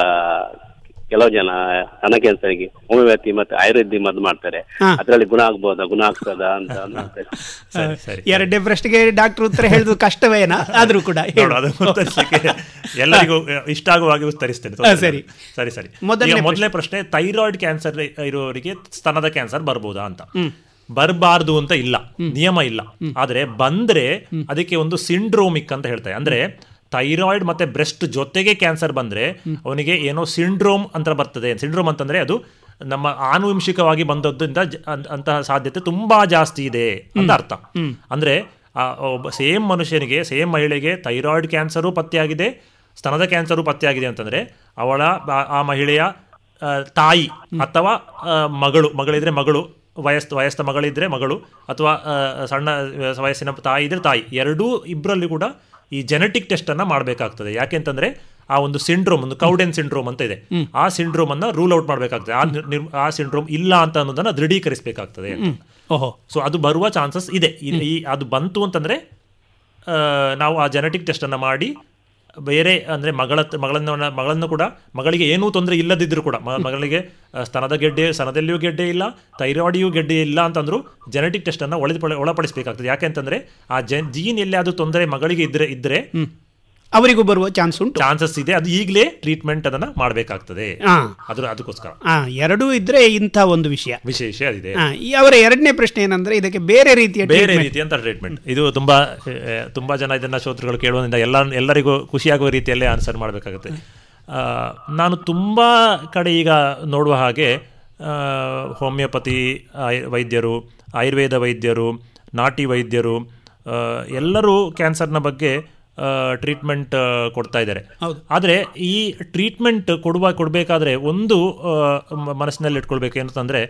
ಕೆಲವು ಜನ ಸ್ತನ ಕ್ಯಾನ್ಸರ್ಗೆ ಹೋಮಿಯೋಪತಿ ಮತ್ತೆ ಆಯುರ್ವೇದಿ ಮದ್ದು ಮಾಡ್ತಾರೆ ಹಾ. ಅದರಲ್ಲಿ ಗುಣ ಆಗ್ಬೋದಾ ಗುಣ ಆಗ್ತದಾ ಅಂತ ಒಂದು ಪ್ರಶ್ನೆ. ಎರಡನೇ ಪ್ರಶ್ನೆಗೆ ಡಾಕ್ಟರ್ ಉತ್ತರ ಹೇಳಿದ್ರು ಕಷ್ಟವೇನಾ ಆದ್ರೂ ಕೂಡ ಹೇಳು. ನೋಡು, ಅದು ಉತ್ತರಿಸ್ಲಿಕ್ಕೆ ಎಲ್ಲರಿಗೂ ಇಷ್ಟ ಆಗುವ ಹಾಗೆ ಉತ್ತರಿಸ್ತೇನೆ ಹಾ, ಸರಿ. ಸರಿ ಸರಿ ಮೊದಲನೇ ಈಗ ಮೊದಲನೇ ಪ್ರಶ್ನೆ ಥೈರಾಯ್ಡ್ ಕ್ಯಾನ್ಸರ್ ಇರುವವರಿಗೆ ಸ್ತನದ ಕ್ಯಾನ್ಸರ್ ಬರ್ಬೋದಾ ಅಂತ ಹ್ಮ್. ಬರಬಾರ್ದು ಅಂತ ಇಲ್ಲ ನಿಯಮ ಇಲ್ಲ ಆದ್ರೆ ಬಂದ್ರೆ ಅದಕ್ಕೆ ಒಂದು ಸಿಂಡ್ರೋಮಿಕ್ ಅಂತ ಹೇಳ್ತಾರೆ ಅಂದ್ರೆ ಥೈರಾಯ್ಡ್ ಮತ್ತೆ ಬ್ರೆಸ್ಟ್ ಜೊತೆಗೆ ಕ್ಯಾನ್ಸರ್ ಬಂದ್ರೆ ಅವನಿಗೆ ಏನೋ ಸಿಂಡ್ರೋಮ್ ಅಂತ ಬರ್ತದೆ ಸಿಂಡ್ರೋಮ್ ಅಂತಂದ್ರೆ ಅದು ನಮ್ಮ ಆನುವಂಶಿಕವಾಗಿ ಬಂದದ್ದಿಂದ ಜ- ಅಂ- ಅಂತಹ ಸಾಧ್ಯತೆ ತುಂಬಾ ಜಾಸ್ತಿ ಇದೆ ಅಂತ ಅರ್ಥ ಅಂದ್ರೆ ಆ ಒಬ್ಬ ಸೇಮ್ ಮನುಷ್ಯನಿಗೆ ಸೇಮ್ ಮಹಿಳೆಗೆ ಥೈರಾಯ್ಡ್ ಕ್ಯಾನ್ಸರು ಪತ್ತೆಯಾಗಿದೆ ಸ್ತನದ ಕ್ಯಾನ್ಸರು ಪತ್ತೆಯಾಗಿದೆ ಅಂತಂದ್ರೆ ಅವಳ ಆ- ಆ ಮಹಿಳೆಯ ಆ, ತಾಯಿ ಅಥವಾ ಆ, ಮಗಳು ಮಗಳಿದ್ರೆ ಮಗಳು ವಯಸ್ಸು ವಯಸ್ಸ ಮಗಳಿದ್ರೆ ಮಗಳು ಅಥವಾ ಆ, ಸಣ್ಣ ವಯಸ್ಸಿನ ತಾಯಿ ಇದ್ರೆ ತಾಯಿ ಎರಡೂ ಇಬ್ಬರಲ್ಲಿ ಕೂಡ ಈ ಜೆನೆಟಿಕ್ ಟೆಸ್ಟ್ ಅನ್ನ ಮಾಡಬೇಕಾಗ್ತದೆ ಯಾಕೆಂತಂದ್ರೆ ಆ ಒಂದು ಸಿಂಡ್ರೋಮ್ ಒಂದು ಕೌಡೆನ್ ಸಿಂಡ್ರೋಮ್ ಅಂತ ಇದೆ ಆ ಸಿಂಡ್ರೋಮ್ ಅನ್ನ ರೂಲ್ ಔಟ್ ಮಾಡಬೇಕಾಗ್ತದೆ ಆ ನಿರ್- ನಿರ್- ಆ ಸಿಂಡ್ರೋಮ್ ಇಲ್ಲ ಅಂತ ಅನ್ನೋದನ್ನ ದೃಢೀಕರಿಸಬೇಕಾಗ್ತದೆ ಅಂತ ಓಹೋ ಸೊ ಅದು ಬರುವ ಚಾನ್ಸಸ್ ಇದೆ ಈ- ಈ ಅದು ಬಂತು ಅಂತಂದ್ರೆ ಆ, ನಾವು ಆ ಜೆನೆಟಿಕ್ ಟೆಸ್ಟ್ ಅನ್ನ ಮಾಡಿ ಬೇರೆ ಅಂದರೆ ಮಗಳ ಮಗಳನ್ನು ಮಗಳನ್ನು ಕೂಡ ಮಗಳಿಗೆ ಏನೂ ತೊಂದರೆ ಇಲ್ಲದಿದ್ದರೂ ಕೂಡ ಮ- ಮಗಳಿಗೆ ಆ, ಸ್ತನದ ಗೆಡ್ಡೆ ಸ್ತನದಲ್ಲಿಯೂ ಗೆಡ್ಡೆ ಇಲ್ಲ ಥೈರಾಯ್ಡಿಯೂ ಗೆಡ್ಡೆ ಇಲ್ಲ ಅಂತಂದ್ರು ಜೆನೆಟಿಕ್ ಟೆಸ್ಟನ್ನು ಒಳಪಡ ಒಳಪಡಿಸಬೇಕಾಗ್ತದೆ ಯಾಕೆಂತಂದ್ರೆ ಆ ಜನ್ ಜೀನ್ ಎಲ್ಲಿ ಅದು ತೊಂದರೆ ಮಗಳಿಗೆ ಇದ್ರೆ ಇದ್ರೆ ಅವರಿಗೂ ಬರುವ ಚಾನ್ಸ್ ಉಂಟು ಚಾನ್ಸಸ್ ಇದೆ ಅದು ಈಗಲೇ ಟ್ರೀಟ್ಮೆಂಟ್ ಅದನ್ನ ಮಾಡಬೇಕಾಗ್ತದೆ ಹಾ. ಅದ್ರ ಅದಕ್ಕೋಸ್ಕರ ಆ ಎರಡೂ ಇದ್ರೆ ಇಂಥ ಒಂದು ವಿಷಯ ವಿಶೇಷ ಅದಿದೆ ಆ, ಈ ಅವರ ಎರಡನೇ ಪ್ರಶ್ನೆ ಏನಂದ್ರೆ ಇದಕ್ಕೆ ಬೇರೆ ರೀತಿಯ ಬೇರೆ treatment. ರೀತಿಯಂತ ಟ್ರೀಟ್ಮೆಂಟ್ ಇದು ತುಂಬಾ ಆ, ತುಂಬಾ ಜನ ಇದನ್ನ ಶ್ರೋತೃಗಳು ಕೇಳುವುದರಿಂದ ಎಲ್ಲ ಎಲ್ಲರಿಗೂ ಖುಷಿಯಾಗುವ ರೀತಿಯಲ್ಲೇ ಆನ್ಸರ್ ಮಾಡಬೇಕಾಗುತ್ತೆ ನಾನು ತುಂಬಾ ಕಡೆ ಈಗ ನೋಡುವ ಹಾಗೆ ಆ, ಹೋಮಿಯೋಪತಿ ಆಯ್- ವೈದ್ಯರು ಆಯುರ್ವೇದ ವೈದ್ಯರು ನಾಟಿ ವೈದ್ಯರು ಆ, ಎಲ್ಲರೂ ಕ್ಯಾನ್ಸರ್ನ ಬಗ್ಗೆ ಟ್ರೀಟ್ಮೆಂಟ್ ಕೊಡ್ತಾ ಇದ್ದಾರೆ ಆದರೆ ಈ ಟ್ರೀಟ್ಮೆಂಟ್ ಕೊಡುವ ಕೊಡಬೇಕಾದ್ರೆ ಒಂದು ಆ, ಮ- ಮನಸ್ಸಿನಲ್ಲಿ ಇಟ್ಕೊಳ್ಬೇಕು ಏನಂತಂದರೆ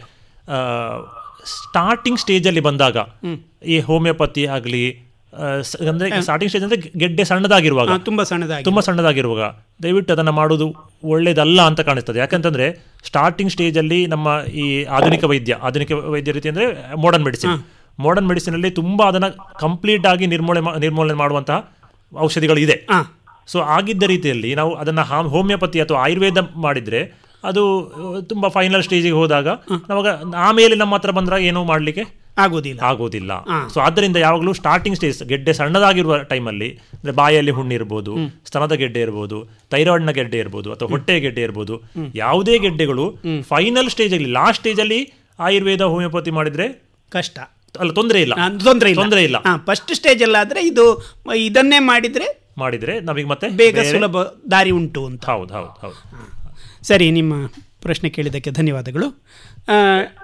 ಸ್ಟಾರ್ಟಿಂಗ್ ಸ್ಟೇಜಲ್ಲಿ ಬಂದಾಗ ಈ ಹೋಮಿಯೋಪತಿ ಆಗಲಿ ಅಂದರೆ ಸ್ಟಾರ್ಟಿಂಗ್ ಸ್ಟೇಜ್ ಅಂದರೆ ಗೆಡ್ಡೆ ಸಣ್ಣದಾಗಿರುವಾಗ ಆ, ತುಂಬಾ ಸಣ್ಣದಾಗಿ ತುಂಬ ಸಣ್ಣದಾಗಿರುವಾಗ ದಯವಿಟ್ಟು ಅದನ್ನು ಮಾಡೋದು ಒಳ್ಳೇದಲ್ಲ ಅಂತ ಕಾಣಿಸ್ತದೆ ಯಾಕಂತಂದ್ರೆ ಸ್ಟಾರ್ಟಿಂಗ್ ಸ್ಟೇಜಲ್ಲಿ ನಮ್ಮ ಈ ಆಧುನಿಕ ವೈದ್ಯ ಆಧುನಿಕ ವೈದ್ಯ ರೀತಿ ಅಂದರೆ ಮಾಡರ್ನ್ ಮೆಡಿಸಿನ್ ಮಾಡರ್ನ್ ಮೆಡಿಸಿನಲ್ಲಿ ತುಂಬ ಅದನ್ನು ಕಂಪ್ಲೀಟ್ ಆಗಿ ನಿರ್ಮೂಲನೆ ಮಾ- ನಿರ್ಮೂಲನೆ ಮಾಡುವಂತಹ ಔಷಧಿಗಳು ಇದೆ ಸೊ ಆಗಿದ್ದ ರೀತಿಯಲ್ಲಿ ನಾವು ಅದನ್ನು ಹೋಮಿಯೋಪತಿ ಅಥವಾ ಆಯುರ್ವೇದ ಮಾಡಿದರೆ ಅದು ಅಹ್, ತುಂಬ ಫೈನಲ್ ಸ್ಟೇಜಿಗೆ ಹೋದಾಗ ನವಾಗ ಆಮೇಲೆ ನಮ್ಮ ಹತ್ರ ಬಂದಾಗ ಏನೂ ಮಾಡಲಿಕ್ಕೆ ಆಗೋದಿಲ್ಲ ಆಗೋದಿಲ್ಲ ಸೊ ಆದ್ದರಿಂದ ಯಾವಾಗಲೂ ಸ್ಟಾರ್ಟಿಂಗ್ ಸ್ಟೇಜ್ ಗೆಡ್ಡೆ ಸಣ್ಣದಾಗಿರುವ ಟೈಮಲ್ಲಿ ಅಂದರೆ ಬಾಯಲ್ಲಿ ಹುಣ್ಣು ಇರ್ಬೋದು ಸ್ತನದ ಗೆಡ್ಡೆ ಇರ್ಬೋದು ಥೈರಾಯ್ಡ್ನ ಗೆಡ್ಡೆ ಇರ್ಬೋದು ಅಥವಾ ಹೊಟ್ಟೆ ಗೆಡ್ಡೆ ಇರ್ಬೋದು ಯಾವುದೇ ಗೆಡ್ಡೆಗಳು ಫೈನಲ್ ಸ್ಟೇಜಲ್ಲಿ ಲಾಸ್ಟ್ ಸ್ಟೇಜಲ್ಲಿ ಆಯುರ್ವೇದ ಹೋಮಿಯೋಪತಿ ಮಾಡಿದ್ರೆ ಕಷ್ಟ ಅಲ್ಲ ತೊಂದರೆ ಇಲ್ಲ ತೊಂದರೆ ಇಲ್ಲ ತೊಂದರೆ ಇಲ್ಲ ಫಸ್ಟ್ ಸ್ಟೇಜ್ ಅಲ್ಲಾದ್ರೆ ಇದು ಇದನ್ನೇ ಮಾಡಿದ್ರೆ ಮಾಡಿದ್ರೆ ನಮಗೆ ಮತ್ತೆ ಬೇಗ ಬೇರೆ- ಸುಲಭ ದಾರಿ ಉಂಟು ಅಂತ ಹೌದು ಹೌದು ಹೌದು ಸರಿ ನಿಮ್ಮ ಪ್ರಶ್ನೆ ಕೇಳಿದ್ದಕ್ಕೆ ಧನ್ಯವಾದಗಳು ಆ,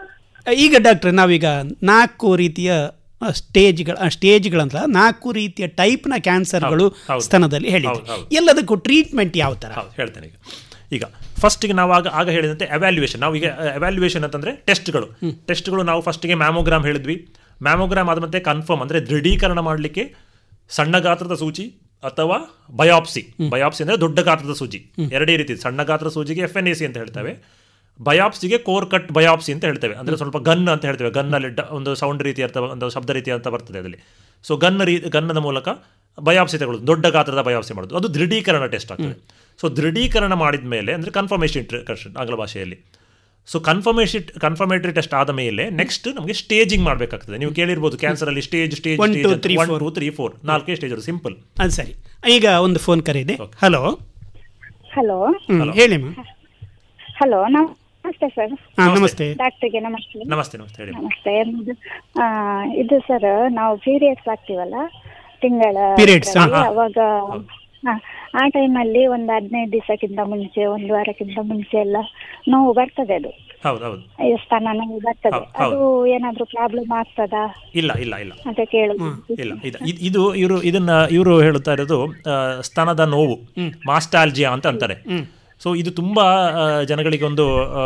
ಈಗ ಡಾಕ್ಟ್ರೆ ನಾವೀಗ ನಾಲ್ಕು ರೀತಿಯ ಆ, ಸ್ಟೇಜ್ಗಳ ಆ, ಸ್ಟೇಜ್ಗಳಂತ ನಾಲ್ಕು ರೀತಿಯ ಟೈಪ್ನ ಕ್ಯಾನ್ಸರ್ಗಳು ಹೌದು, ಹೌದು. ಸ್ತನದಲ್ಲಿ ಹೇಳಿದ್ವಿ ಹೌದು, ಹೌದು. ಎಲ್ಲದಕ್ಕೂ ಟ್ರೀಟ್ಮೆಂಟ್ ಯಾವ ಥರ ಹೌದು ಹೇಳ್ತೇನೆ ಈಗ ಈಗ ಫಸ್ಟಿಗೆ ನಾವು ಆಗ ಆಗ ಹೇಳಿದಂತೆ ಎವ್ಯಾಲ್ಯೂಯೇಷನ್ ನಾವು ಈಗ ಎವ್ಯಾಲ್ಯೂಯೇಷನ್ ಅಂತಂದ್ರೆ ಟೆಸ್ಟ್ಗಳು ಟೆಸ್ಟ್ಗಳು ನಾವು ಫಸ್ಟಿಗೆ ಮ್ಯಾಮೋಗ್ರಾಮ್ ಹೇಳಿದ್ವಿ ಮ್ಯಾಮೋಗ್ರಾಮ್ ಆದ ಮತ್ತೆ ಕನ್ಫರ್ಮ್ ಅಂದ್ರೆ ದೃಢೀಕರಣ ಮಾಡಲಿಕ್ಕೆ ಸಣ್ಣ ಗಾತ್ರದ ಸೂಚಿ ಅಥವಾ ಬಯಾಪ್ಸಿ ಬಯಾಪ್ಸಿ ಅಂದ್ರೆ ದೊಡ್ಡ ಗಾತ್ರದ ಸೂಜಿ ಎರಡೇ ರೀತಿ ಸಣ್ಣ ಗಾತ್ರದ ಸೂಜಿಗೆ ಎಫ್ ಎನ್ ಎ ಸಿ ಅಂತ ಹೇಳ್ತೇವೆ ಬಯಾಪ್ಸಿಗೆ ಕೋರ್ ಕಟ್ ಬಯಾಪ್ಸಿ ಅಂತ ಹೇಳ್ತೇವೆ ಅಂದ್ರೆ ಸ್ವಲ್ಪ ಗನ್ ಅಂತ ಹೇಳ್ತೇವೆ ಗನ್ನಲ್ಲಿ ಡ- ಒಂದು ಸೌಂಡ್ ರೀತಿ ಅರ್ಥ ಒಂದು ಶಬ್ದ ರೀತಿ ಅಂತ ಬರ್ತದೆ ಅದರಲ್ಲಿ ಸೊ ಗನ್ ರೀ ಗನ್ನದ ಮೂಲಕ ಬಯಾಪ್ಸಿ ತಗೊಳ್ಳೋದು ದೊಡ್ಡ ಗಾತ್ರದ ಬಯಾಪ್ಸಿ ಮಾಡೋದು ಅದು ದೃಢೀಕರಣ ಟೆಸ್ಟ್ ಆಗ್ತದೆ ಸೊ ದೃಢೀಕರಣ ಮಾಡಿದ ಮೇಲೆ ಅಂದರೆ ಕನ್ಫರ್ಮೇಷನ್ ಆಂಗ್ಲ ಭಾಷೆಯಲ್ಲಿ ಸೊ ಕನ್ಫರ್ಮೇಷನ್ ಕನ್ಫರ್ಮೇಟರಿ ಟೆಸ್ಟ್ ಆದ ಮೇಲೆ ನೆಕ್ಸ್ಟ್ ನಮಗೆ ಸ್ಟೇಜಿಂಗ್ ಮಾಡಬೇಕಾಗ್ತದೆ ನೀವು ಕೇಳಿರ್ಬೋದು ಕ್ಯಾನ್ಸರ್ ಅಲ್ಲಿ stage stage One, two, three, one four. Two three four ನಾಲ್ಕೇ ಸ್ಟೇಜ್ ಸಿಂಪಲ್ ಅದು ಸರಿ ಈಗ ಒಂದು ಫೋನ್ ಕರೆ ಇದೆ ಹಲೋ ಹಲೋ ಹೇಳಿ ಮ್ಯಾಮ್ ಹಲೋ ನಮಸ್ತೆ ಸರ್ ಹಾ ನಮಸ್ತೆ ಡಾಕ್ಟರ್ಗೆ ನಮಸ್ತೆ ನಮಸ್ತೆ ನಮಸ್ತೆ ಹೇಳಿ ನಮಸ್ತೆ ಇದು, ಆ, ಇದು ಸರ್ ನಾವು ಪೀರಿಯಡ್ಸ್ ಆಗ್ತೀವಲ್ಲ ತಿಂಗಳ Periods, ಹಾ, ಹಾ. ಅವಾಗ ಹಾ, ಆ ಟೈಮಲ್ಲಿ ಒಂದು ಹದಿನೈದು ದಿವಸಕ್ಕಿಂತ ಮುಂಚೆ ಒಂದು ವಾರಕ್ಕಿಂತ ಮುಂಚೆ ಎಲ್ಲ ನೋವು ಬರ್ತದೆ ಅದು ಹೌದು ಹೌದು ಈ ಸ್ತನ ನೋವು ಬರ್ತದೆ ಹೌದು, ಹೌದು. ಅದು ಏನಾದ್ರೂ ಪ್ರಾಬ್ಲಮ್ ಆಗ್ತದಾ ಇಲ್ಲ ಇಲ್ಲ ಇಲ್ಲ ಅಂತ ಕೇಳುದು ಇಲ್ಲ ಇದು ಇದ್- ಇದು ಇವರು ಇದನ್ನ ಇವರು ಹೇಳುತ್ತಾ ಇರೋದು ಆ, ಸ್ತನದ ನೋವು ಮಾಸ್ಟಾಲ್ಜಿಯಾ ಅಂತ ಅಂತಾರೆ ಸೊ ಇದು ತುಂಬಾ ಆ, ಜನಗಳಿಗೆ ಒಂದು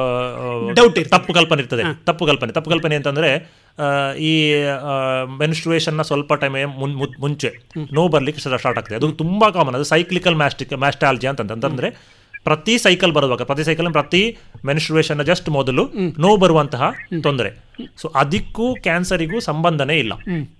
ಡೌಟ್ ತಪ್ಪು ಕಲ್ಪನೆ ಇರ್ತದೆ ತಪ್ಪು ಕಲ್ಪನೆ ತಪ್ಪು ಕಲ್ಪನೆ ಅಂತಂದ್ರೆ ಆ, ಈ ಮೆನ್ಸ್ಟ್ರುವೇಷನ್ನ ಸ್ವಲ್ಪ ಟೈಮ್ ಮುಂಚೆ ನೋವು ಬರ್ಲಿಕ್ಕೆ ಸ್ಟಾರ್ಟ್ ಆಗ್ತದೆ ಅದು ತುಂಬಾ ಕಾಮನ್ ಅದು ಸೈಕ್ಲಿಕಲ್ ಮ್ಯಾಸ್ಟಿಕ್ ಮ್ಯಾಸ್ಟಾಲ್ಜಿ ಅಂತ ಅಂತಂದ್ರೆ ಪ್ರತಿ ಸೈಕಲ್ ಬರುವಾಗ ಪ್ರತಿ ಸೈಕಲ್ ಪ್ರತಿ ಮೆನ್ಸ್ಟ್ರುವೇಷನ್ ಜಸ್ಟ್ ಮೊದಲು ನೋವು ಬರುವಂತಹ ತೊಂದರೆ ಸೊ ಅದಕ್ಕೂ ಕ್ಯಾನ್ಸರಿಗೂ ಸಂಬಂಧನೇ ಇಲ್ಲ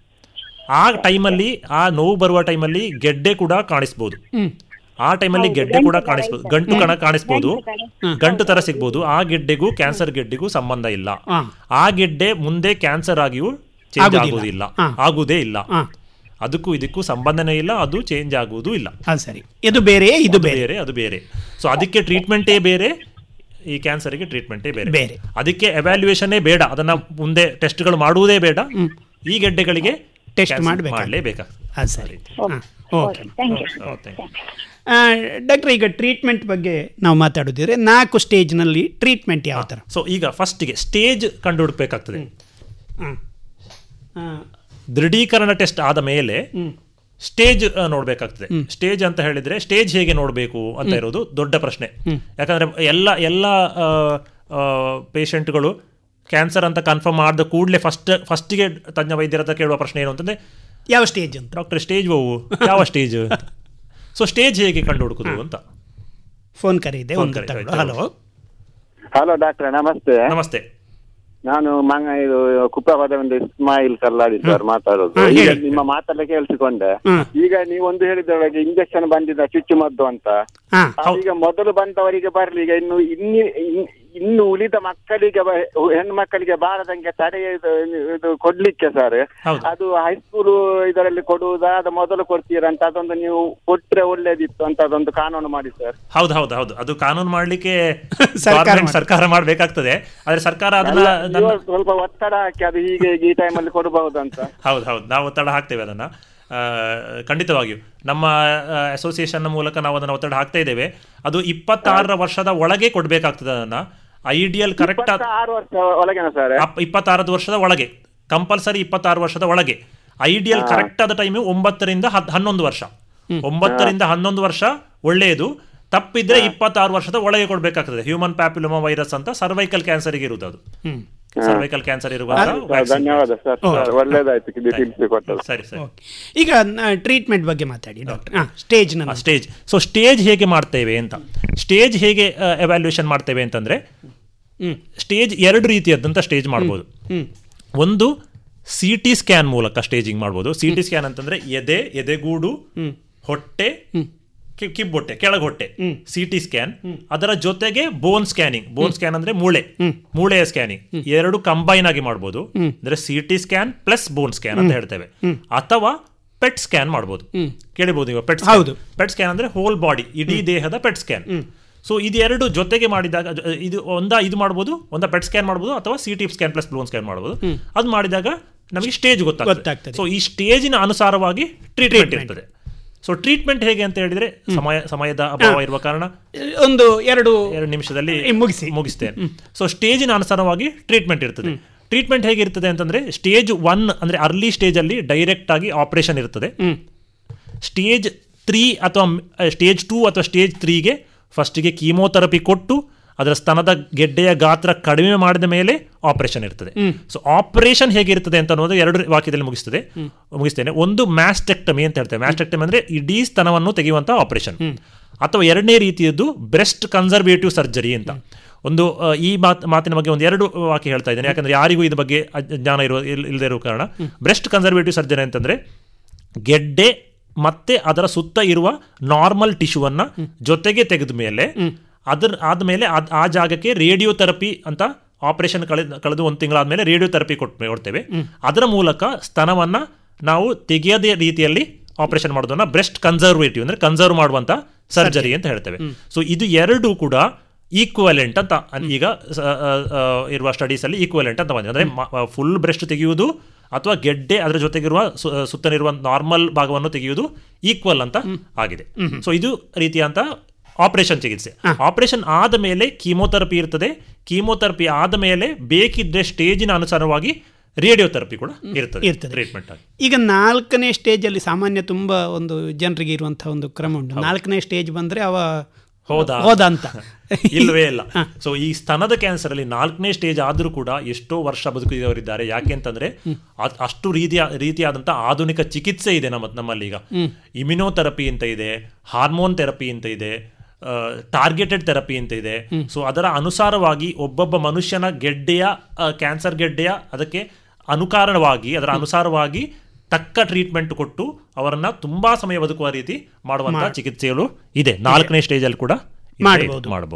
ಆ ಟೈಮಲ್ಲಿ ಆ ನೋವು ಬರುವ ಟೈಮಲ್ಲಿ ಗೆಡ್ಡೆ ಕೂಡ ಕಾಣಿಸ್ಬೋದು ಆ ಟೈಮಲ್ಲಿ ಗೆಡ್ಡೆ ಕೂಡ ಕಾಣಿಸ್ಬೋದು ಗಂಟು ಕಣ ಕಾಣಿಸ್ಬೋದು ಗಂಟು ತರ ಸಿಗ್ಬೋದು ಆ ಗೆಡ್ಡೆಗೂ ಕ್ಯಾನ್ಸರ್ ಗೆಡ್ಡೆಗೂ ಸಂಬಂಧ ಇಲ್ಲ ಆ ಗೆಡ್ಡೆ ಮುಂದೆ ಕ್ಯಾನ್ಸರ್ ಆಗಿಯೂ ಚೇಂಜ್ ಆಗುದಿಲ್ಲ. ಆಗುವುದಿಲ್ಲ ಹಾ. ಆಗುವುದೇ ಇಲ್ಲ ಅದಕ್ಕೂ ಇದಕ್ಕೂ ಸಂಬಂಧನೇ ಇಲ್ಲ ಅದು ಚೇಂಜ್ ಆಗುವುದೂ ಇಲ್ಲ ಅದು ಸರಿ ಇದು ಬೇರೆ ಇದು ಅದು ಬೇರೆ ಬೇರೆ ಅದು ಬೇರೆ ಸೊ ಅದಕ್ಕೆ ಟ್ರೀಟ್ಮೆಂಟೇ ಬೇರೆ ಈ ಕ್ಯಾನ್ಸರ್ಗೆ ಟ್ರೀಟ್ಮೆಂಟೇ ಬೇರೆ ಬೇರೆ. ಅದಕ್ಕೆ ಎವ್ಯಾಲ್ಯೂಯೇಷನ್ನೇ ಬೇಡ ಅದನ್ನ ಮುಂದೆ ಟೆಸ್ಟ್ಗಳು ಮಾಡುವುದೇ ಬೇಡ ಈ ಗೆಡ್ಡೆಗಳಿಗೆ ಟೆಸ್ಟ್ cancer ಮಾಡಬೇಕು ಮಾಡಲೇಬೇಕಾಗ್ತದೆ ಅದು ಸರಿ ಓಕೆ ಥ್ಯಾಂಕ್ ಯು ಡಾಕ್ಟರ್ ಈಗ ಟ್ರೀಟ್ಮೆಂಟ್ ಬಗ್ಗೆ ನಾವು ಮಾತಾಡೋದಿದ್ರೆ ನಾಲ್ಕು ಸ್ಟೇಜ್ನಲ್ಲಿ ಟ್ರೀಟ್ಮೆಂಟ್ ಯಾವ ಥರ ಸೊ ಈಗ ಫಸ್ಟಿಗೆ ಸ್ಟೇಜ್ ಕಂಡು ಹುಡುಕ್ಬೇಕಾಗ್ತದೆ ದೃಢೀಕರಣ ಟೆಸ್ಟ್ ಆದ ಮೇಲೆ ಸ್ಟೇಜ್ ನೋಡಬೇಕಾಗ್ತದೆ ಸ್ಟೇಜ್ ಅಂತ ಹೇಳಿದ್ರೆ ಸ್ಟೇಜ್ ಹೇಗೆ ನೋಡಬೇಕು ಅಂತ ಇರೋದು ದೊಡ್ಡ ಪ್ರಶ್ನೆ ಯಾಕಂದ್ರೆ ಎಲ್ಲ ಎಲ್ಲ ಪೇಷಂಟ್ಗಳು ಕ್ಯಾನ್ಸರ್ ಅಂತ ಕನ್ಫರ್ಮ್ ಮಾಡಿದ ಕೂಡಲೇ ಫಸ್ಟ್ ಫಸ್ಟಿಗೆ ತಜ್ಞ ವೈದ್ಯರ ಹತ್ರ ಕೇಳುವ ಪ್ರಶ್ನೆ ಏನು ಅಂತಂದ್ರೆ ಯಾವ ಸ್ಟೇಜ್ ಅಂತ ಡಾಕ್ಟರ್ ಸ್ಟೇಜ್ ಹೋವು ಯಾವ ಸ್ಟೇಜ್ ಸೊ ಸ್ಟೇಜ್ ಹೇಗೆ ಕಂಡು ಹುಡುಕುದು ಅಂತ ಫೋನ್ ಕರೆ ಇದೆ Phone ಒಂದು ಕರೆ ಇದೆ, ಹಲೋ ಹಲೋ ಡಾಕ್ಟ್ರೆ ನಮಸ್ತೆ ನಮಸ್ತೆ ನಾನು ಮಂಗ ಇದು ಕುಪ್ಪಪದವಿಂದ ಇಸ್ಮಾಯಿಲ್ ಕಲ್ಲಾಡಿ ಸರ್ ಮಾತಾಡೋದು ಹಾ, ಈಗ ಹೇಳಿ. ನಿಮ್ಮ ಮಾತೆಲ್ಲ ಕೇಳಿಸಿಕೊಂಡೆ ಹ್ಮ್. ಈಗ ನೀವು ಒಂದು ಹೇಳಿದ್ರೊಳಗೆ ಇಂಜೆಕ್ಷನ್ ಬಂದಿದ್ದ ಚುಚ್ಚುಮದ್ದು ಅಂತ ಹಾ, ಈಗ ಮೊದಲು ಬಂದವರಿಗೆ ಬರ್ಲಿ ಈಗ ಇನ್ನು ಇನ್ನು ಇನ್- ಇನ್ನು ಉಳಿದ ಮಕ್ಕಳಿಗೆ ಬ- ಹೆಣ್ಣು ಮಕ್ಕಳಿಗೆ ಬಾರದಂಗೆ ತಡೆ ಇದು ಇದು ಕೊಡ್ಲಿಕ್ಕೆ ಸರ್ ಹೌದು. ಅದು ಹೈಸ್ಕೂಲ್ ಇದರಲ್ಲಿ ಕೊಡುವುದಾ ಅದು ಮೊದಲು ಕೊಡ್ತೀರಾ ಅಂತ ಅದೊಂದು ನೀವು ಕೊಟ್ರೆ ಒಳ್ಳೇದಿತ್ತು ಅಂತ ಅದೊಂದು ಕಾನೂನು ಮಾಡಿ ಸರ್ ಹೌದು ಹೌದು ಹೌದು ಅದು ಕಾನೂನು ಮಾಡ್ಲಿಕ್ಕೆ ಸರ್ಕಾರ government ಮಾಡಿ. ಸರ್ಕಾರ ಮಾಡ್ಬೇಕಾಗ್ತದೆ ಆದ್ರೆ ಸರ್ಕಾರ ಅದನ್ನ ಅಲ್ಲ, ನನ್ನ ನೀವು ಸ್ವಲ್ಪ ಒತ್ತಡ ಹಾಕಿ ಅದು ಹೀಗೆ ಹೀಗೆ ಈ ಟೈಮಲ್ಲಿ ಕೊಡಬಹುದು ಅಂತ ಹೌದು ಹೌದು ನಾವು ಒತ್ತಡ ಹಾಕ್ತೇವೆ ಅದನ್ನ ಆ, ಖಂಡಿತವಾಗಿಯೂ ನಮ್ಮ ಅಸೋಸಿಯೇಷನ್ ಮೂಲಕ ನಾವು ಅದನ್ನು ಒತ್ತಡ ಹಾಕ್ತಾ ಇದ್ದೇವೆ ಅದು ಇಪ್ಪತ್ತಾರರ ವರ್ಷದ ಒಳಗೆ ಕೊಡಬೇಕಾಗ್ತದೆ ಅದನ್ನ ಐಡಿಯಲ್ ಕರೆಕ್ಟ್ ಆರು ವರ್ಷ ಒಳಗೆನ ಸರ್ ಇಪ್ಪತ್ತಾರು ವರ್ಷದ ಒಳಗೆ ಕಂಪಲ್ಸರಿ ಇಪ್ಪತ್ತಾರು ವರ್ಷದ ಒಳಗೆ ಐಡಿಯಲ್ ಕರೆಕ್ಟ್ ಆದ ಟೈಮ್ ಒಂಬತ್ತರಿಂದ ಹದ್- ಹನ್ನೊಂದು ವರ್ಷ ಒಂಬತ್ತರಿಂದ ಹನ್ನೊಂದು ವರ್ಷ ಒಳ್ಳೆಯದು ತಪ್ಪಿದ್ರೆ ಇಪ್ಪತ್ತಾರು ವರ್ಷದ ಒಳಗೆ ಕೊಡಬೇಕಾಗ್ತದೆ ಹ್ಯೂಮನ್ ಪ್ಯಾಪಿಲೋಮಾ ವೈರಸ್ ಅಂತ ಸರ್ವೈಕಲ್ ಕ್ಯಾನ್ಸರ್ ಇರುವುದು ಅದು ಸರ್ವೈಕಲ್ ಕ್ಯಾನ್ಸರ್ ಇರುವಂತ ಸರ್, ಧನ್ಯವಾದ ಸರ್ ಸರ್, ಒಳ್ಳೇದಾಯ್ತು ಇದು ತಿಳಿಸಿಕೊಟ್ಟದ್ದು ಸರಿ ಸರಿ ಈಗ ಟ್ರೀಟ್ಮೆಂಟ್ ಬಗ್ಗೆ ಮಾತಾಡಿ ಡಾಕ್ಟರ್ ಹಾ ಸ್ಟೇಜ್ ನನ್ನ ಸ್ಟೇಜ್ ಸೊ ಸ್ಟೇಜ್ ಹೇಗೆ ಮಾಡ್ತೇವೆ ಅಂತ ಸ್ಟೇಜ್ ಹೇಗೆ ಎವ್ಯಾಲ್ಯೂಯೇಷನ್ ಮಾಡ್ತೇವೆ ಅಂತಂದ್ರೆ ಸ್ಟೇಜ್ ಎರಡು ರೀತಿಯಾದಂಥ ಸ್ಟೇಜ್ ಮಾಡ್ಬೋದು ಒಂದು ಸಿ ಟಿ ಸ್ಕ್ಯಾನ್ ಮೂಲಕ ಸ್ಟೇಜಿಂಗ್ ಮಾಡ್ಬೋದು ಸಿ ಟಿ ಸ್ಕ್ಯಾನ್ ಅಂತಂದ್ರೆ ಎದೆ ಎದೆಗೂಡು ಹೊಟ್ಟೆ ಕಿ- ಕಿಬ್ಬೊಟ್ಟೆ ಕೆಳಗೊಟ್ಟೆ ಸಿ ಟಿ ಸ್ಕ್ಯಾನ್ ಅದರ ಜೊತೆಗೆ ಬೋನ್ ಸ್ಕ್ಯಾನಿಂಗ್ ಬೋನ್ ಸ್ಕ್ಯಾನ್ ಅಂದ್ರೆ ಮೂಳೆ ಮೂಳೆಯ ಸ್ಕ್ಯಾನಿಂಗ್ ಎರಡು ಕಂಬೈನ್ ಆಗಿ ಮಾಡ್ಬೋದು ಅಂದ್ರೆ C T scan plus bone scan ಅಂತ ಹೇಳ್ತೇವೆ ಅಥವಾ ಪೆಟ್ ಸ್ಕ್ಯಾನ್ ಮಾಡ್ಬೋದು ಕೇಳಿಬಹುದು ಈಗ ಪೆಟ್ ಹೌದು. ಪೆಟ್ ಸ್ಕ್ಯಾನ್ ಅಂದ್ರೆ ಹೋಲ್ ಬಾಡಿ ಇಡೀ ದೇಹದ ಪೆಟ್ ಸ್ಕ್ಯಾನ್ ಸೊ ಇದೆರಡು ಜೊತೆಗೆ ಮಾಡಿದಾಗ ಜೊ- ಇದು ಒಂದ ಇದು ಮಾಡ್ಬೋದು ಒಂದ ಪೆಟ್ ಸ್ಕ್ಯಾನ್ ಮಾಡ್ಬೋದು ಅಥವಾ C T scan plus bone scan ಮಾಡ್ಬೋದು ಅದು ಮಾಡಿದಾಗ ನಮಗೆ ಸ್ಟೇಜ್ ಗೊತ್ತಾಗ್ತದೆ ಗೊತ್ತಾಗ್ತದೆ. ಸೊ ಈ ಸ್ಟೇಜಿನ ಅನುಸಾರವಾಗಿ ಟ್ರೀಟ್ಮೆಂಟ್ ಇರ್ತದೆ ಸೊ ಟ್ರೀಟ್ಮೆಂಟ್ ಹೇಗೆ ಅಂತ ಹೇಳಿದ್ರೆ ಸಮಯ ಸಮಯದ ಅಭಾವ ಇರುವ ಕಾರಣ ಒಂದು ಎರಡು ಎರಡು ನಿಮಿಷದಲ್ಲಿ ಮುಗಿಸಿ ಮುಗಿಸ್ತೇನೆ ಸೊ ಸ್ಟೇಜಿನ ಅನುಸಾರವಾಗಿ ಟ್ರೀಟ್ಮೆಂಟ್ ಇರ್ತದೆ ಟ್ರೀಟ್ಮೆಂಟ್ ಹೇಗಿರ್ತದೆ ಅಂತಂದ್ರೆ ಸ್ಟೇಜ್ ಒನ್ ಅಂದ್ರೆ ಅರ್ಲಿ ಸ್ಟೇಜ್ ಅಲ್ಲಿ ಡೈರೆಕ್ಟ್ ಆಗಿ ಆಪರೇಷನ್ ಇರ್ತದೆ ಸ್ಟೇಜ್ ತ್ರೀ ಅಥವಾ ಸ್ಟೇಜ್ ಟೂ ಅಥವಾ ಸ್ಟೇಜ್ ತ್ರೀಗೆ ಫಸ್ಟಿಗೆ ಕೀಮೋಥೆರಪಿ ಕೊಟ್ಟು ಅದರ ಸ್ತನದ ಗೆಡ್ಡೆಯ ಗಾತ್ರ ಕಡಿಮೆ ಮಾಡಿದ ಮೇಲೆ ಆಪರೇಷನ್ ಇರ್ತದೆ ಸೊ ಆಪರೇಷನ್ ಹೇಗಿರ್ತದೆ ಅಂತ ಅನ್ನೋದು ಎರಡು ವಾಕ್ಯದಲ್ಲಿ ಮುಗಿಸ್ತದೆ ಮುಗಿಸ್ತೇನೆ ಒಂದು ಮ್ಯಾಸ್ಟೆಕ್ಟಮಿ ಅಂತ ಹೇಳ್ತೇವೆ ಮ್ಯಾಸ್ಟೆಕ್ಟಮಿ ಅಂದ್ರೆ ಇಡೀ ಸ್ತನವನ್ನು ತೆಗೆಯುವಂತ ಆಪರೇಷನ್ ಅಥವಾ ಎರಡನೇ ರೀತಿಯದ್ದು ಬ್ರೆಸ್ಟ್ ಕನ್ಸರ್ವೇಟಿವ್ ಸರ್ಜರಿ ಅಂತ ಒಂದು ಆ, ಈ ಮಾತ್ ಮಾತಿನ ಬಗ್ಗೆ ಒಂದು ಎರಡು ವಾಕ್ಯ ಹೇಳ್ತಾ ಇದ್ದೇನೆ ಯಾಕಂದ್ರೆ ಯಾರಿಗೂ ಇದ್ರ ಬಗ್ಗೆ ಅಜ್- ಜ್ಞಾನ ಇರುವ ಇಲ್- ಇಲ್ಲದೆ ಇರುವ ಕಾರಣ ಬ್ರೆಸ್ಟ್ ಕನ್ಸರ್ವೇಟಿವ್ ಸರ್ಜರಿ ಅಂತಂದ್ರೆ ಗೆಡ್ಡೆ ಮತ್ತೆ ಅದರ ಸುತ್ತ ಇರುವ ನಾರ್ಮಲ್ ಟಿಶ್ಯೂವನ್ನ ಜೊತೆಗೆ ತೆಗೆದ ಮೇಲೆ ಅದರ ಆದ್ಮೇಲೆ ಅದ್- ಆ ಜಾಗಕ್ಕೆ ರೇಡಿಯೋ ಥೆರಪಿ ಅಂತ ಆಪರೇಷನ್ ಕಳೆದ ಕಳೆದು ಒಂದು ತಿಂಗಳಾದ್ಮೇಲೆ ರೇಡಿಯೋ ಥೆರಪಿ ಕೊಟ್ಟು ಕೊಡ್ತೇವೆ ಅದರ ಮೂಲಕ ಸ್ತನವನ್ನ ನಾವು ತೆಗೆಯದೇ ರೀತಿಯಲ್ಲಿ ಆಪರೇಷನ್ ಮಾಡೋದನ್ನ ಬ್ರೆಸ್ಟ್ ಕನ್ಸರ್ವೇಟಿವ್ ಅಂದ್ರೆ ಕನ್ಸರ್ವ್ ಮಾಡುವಂತ ಸರ್ಜರಿ ಅಂತ ಹೇಳ್ತೇವೆ ಸೊ ಇದು ಎರಡು ಕೂಡ ಈಕ್ವಲೆಂಟ್ ಅಂತ ಅನ್- ಈಗ ಸ- ಆ, ಆ, ಇರುವ ಸ್ಟಡೀಸ್ ಅಲ್ಲಿ ಈಕ್ವಲೆಂಟ್ ಅಂತ ಬಂದಿದೆ ಅಂದ್ರೆ ಫುಲ್ ಬ್ರೆಸ್ಟ್ ತೆಗೆಯುವುದು ಅಥವಾ ಗೆಡ್ಡೆ ಅದರ ಜೊತೆಗಿರುವ ಸು- ಸುತ್ತಲಿರುವ ನಾರ್ಮಲ್ ಭಾಗವನ್ನು ತೆಗೆಯುವುದು ಈಕ್ವಲ್ ಅಂತ ಆಗಿದೆ ಸೊ ಇದು ರೀತಿಯಂತ ಆಪರೇಷನ್ ಚಿಕಿತ್ಸೆ ಆಪರೇಷನ್ ಆದ ಮೇಲೆ ಕೀಮೋಥೆರಪಿ ಇರ್ತದೆ ಕೀಮೋಥೆರಪಿ ಆದ ಮೇಲೆ ಬೇಕಿದ್ರೆ ಸ್ಟೇಜಿನ ಅನುಸಾರವಾಗಿ ರೇಡಿಯೋಥೆರಪಿ ಕೂಡ ಇರ್ತದೆ ಇರ್ತದೆ. ಟ್ರೀಟ್ಮೆಂಟ್ ಆಗಿ ಈಗ ನಾಲ್ಕನೇ ಸ್ಟೇಜಲ್ಲಿ ಸಾಮಾನ್ಯ ತುಂಬ ಒಂದು ಜನರಿಗೆ ಇರುವಂತಹ ಒಂದು ಕ್ರಮ ಉಂಟು ನಾಲ್ಕನೇ ಸ್ಟೇಜ್ ಬಂದ್ರೆ ಅವ ಹೌದಾ ಹೋದ ಅಂತ ಇಲ್ವೇ ಇಲ್ಲ ಸೊ ಈ ಸ್ತನದ ಕ್ಯಾನ್ಸರ್ ಅಲ್ಲಿ ನಾಲ್ಕನೇ ಸ್ಟೇಜ್ ಆದ್ರೂ ಕೂಡ ಎಷ್ಟೋ ವರ್ಷ ಬದುಕಿದವರಿದ್ದಾರೆ ಯಾಕೆ ಅಂತಂದ್ರೆ ಅದ್- ಅಷ್ಟು ರೀತಿಯ ರೀತಿಯಾದಂತ ಆಧುನಿಕ ಚಿಕಿತ್ಸೆ ಇದೆ ನಮ್ಮ ನಮ್ಮಲ್ಲಿ ಈಗ ಇಮ್ಯುನೋಥೆರಪಿ ಅಂತ ಇದೆ ಹಾರ್ಮೋನ್ ಥೆರಪಿ ಅಂತ ಇದೆ ಟಾರ್ಗೆಟೆಡ್ ಥೆರಪಿ ಅಂತ ಇದೆ ಸೊ ಅದರ ಅನುಸಾರವಾಗಿ ಒಬ್ಬೊಬ್ಬ ಮನುಷ್ಯನ ಗೆಡ್ಡೆಯ ಕ್ಯಾನ್ಸರ್ ಗೆಡ್ಡೆಯ ಅದಕ್ಕೆ ಅನುಕಾರಣವಾಗಿ ಅದರ ಅನುಸಾರವಾಗಿ ತಕ್ಕ ಟ್ರೀಟ್ಮೆಂಟ್ ಕೊಟ್ಟು ಅವರನ್ನ ತುಂಬಾ ಸಮಯ ಬದುಕುವ ರೀತಿ ಮಾಡುವಂತಹ ಚಿಕಿತ್ಸೆಗಳು ಇದೆ ನಾಲ್ಕನೇ ಸ್ಟೇಜ್ ಅಲ್ಲಿ ಕೂಡ ಇದೆ, ಮಾಡ್ಬೋದು. ಮಾಡಬಹುದು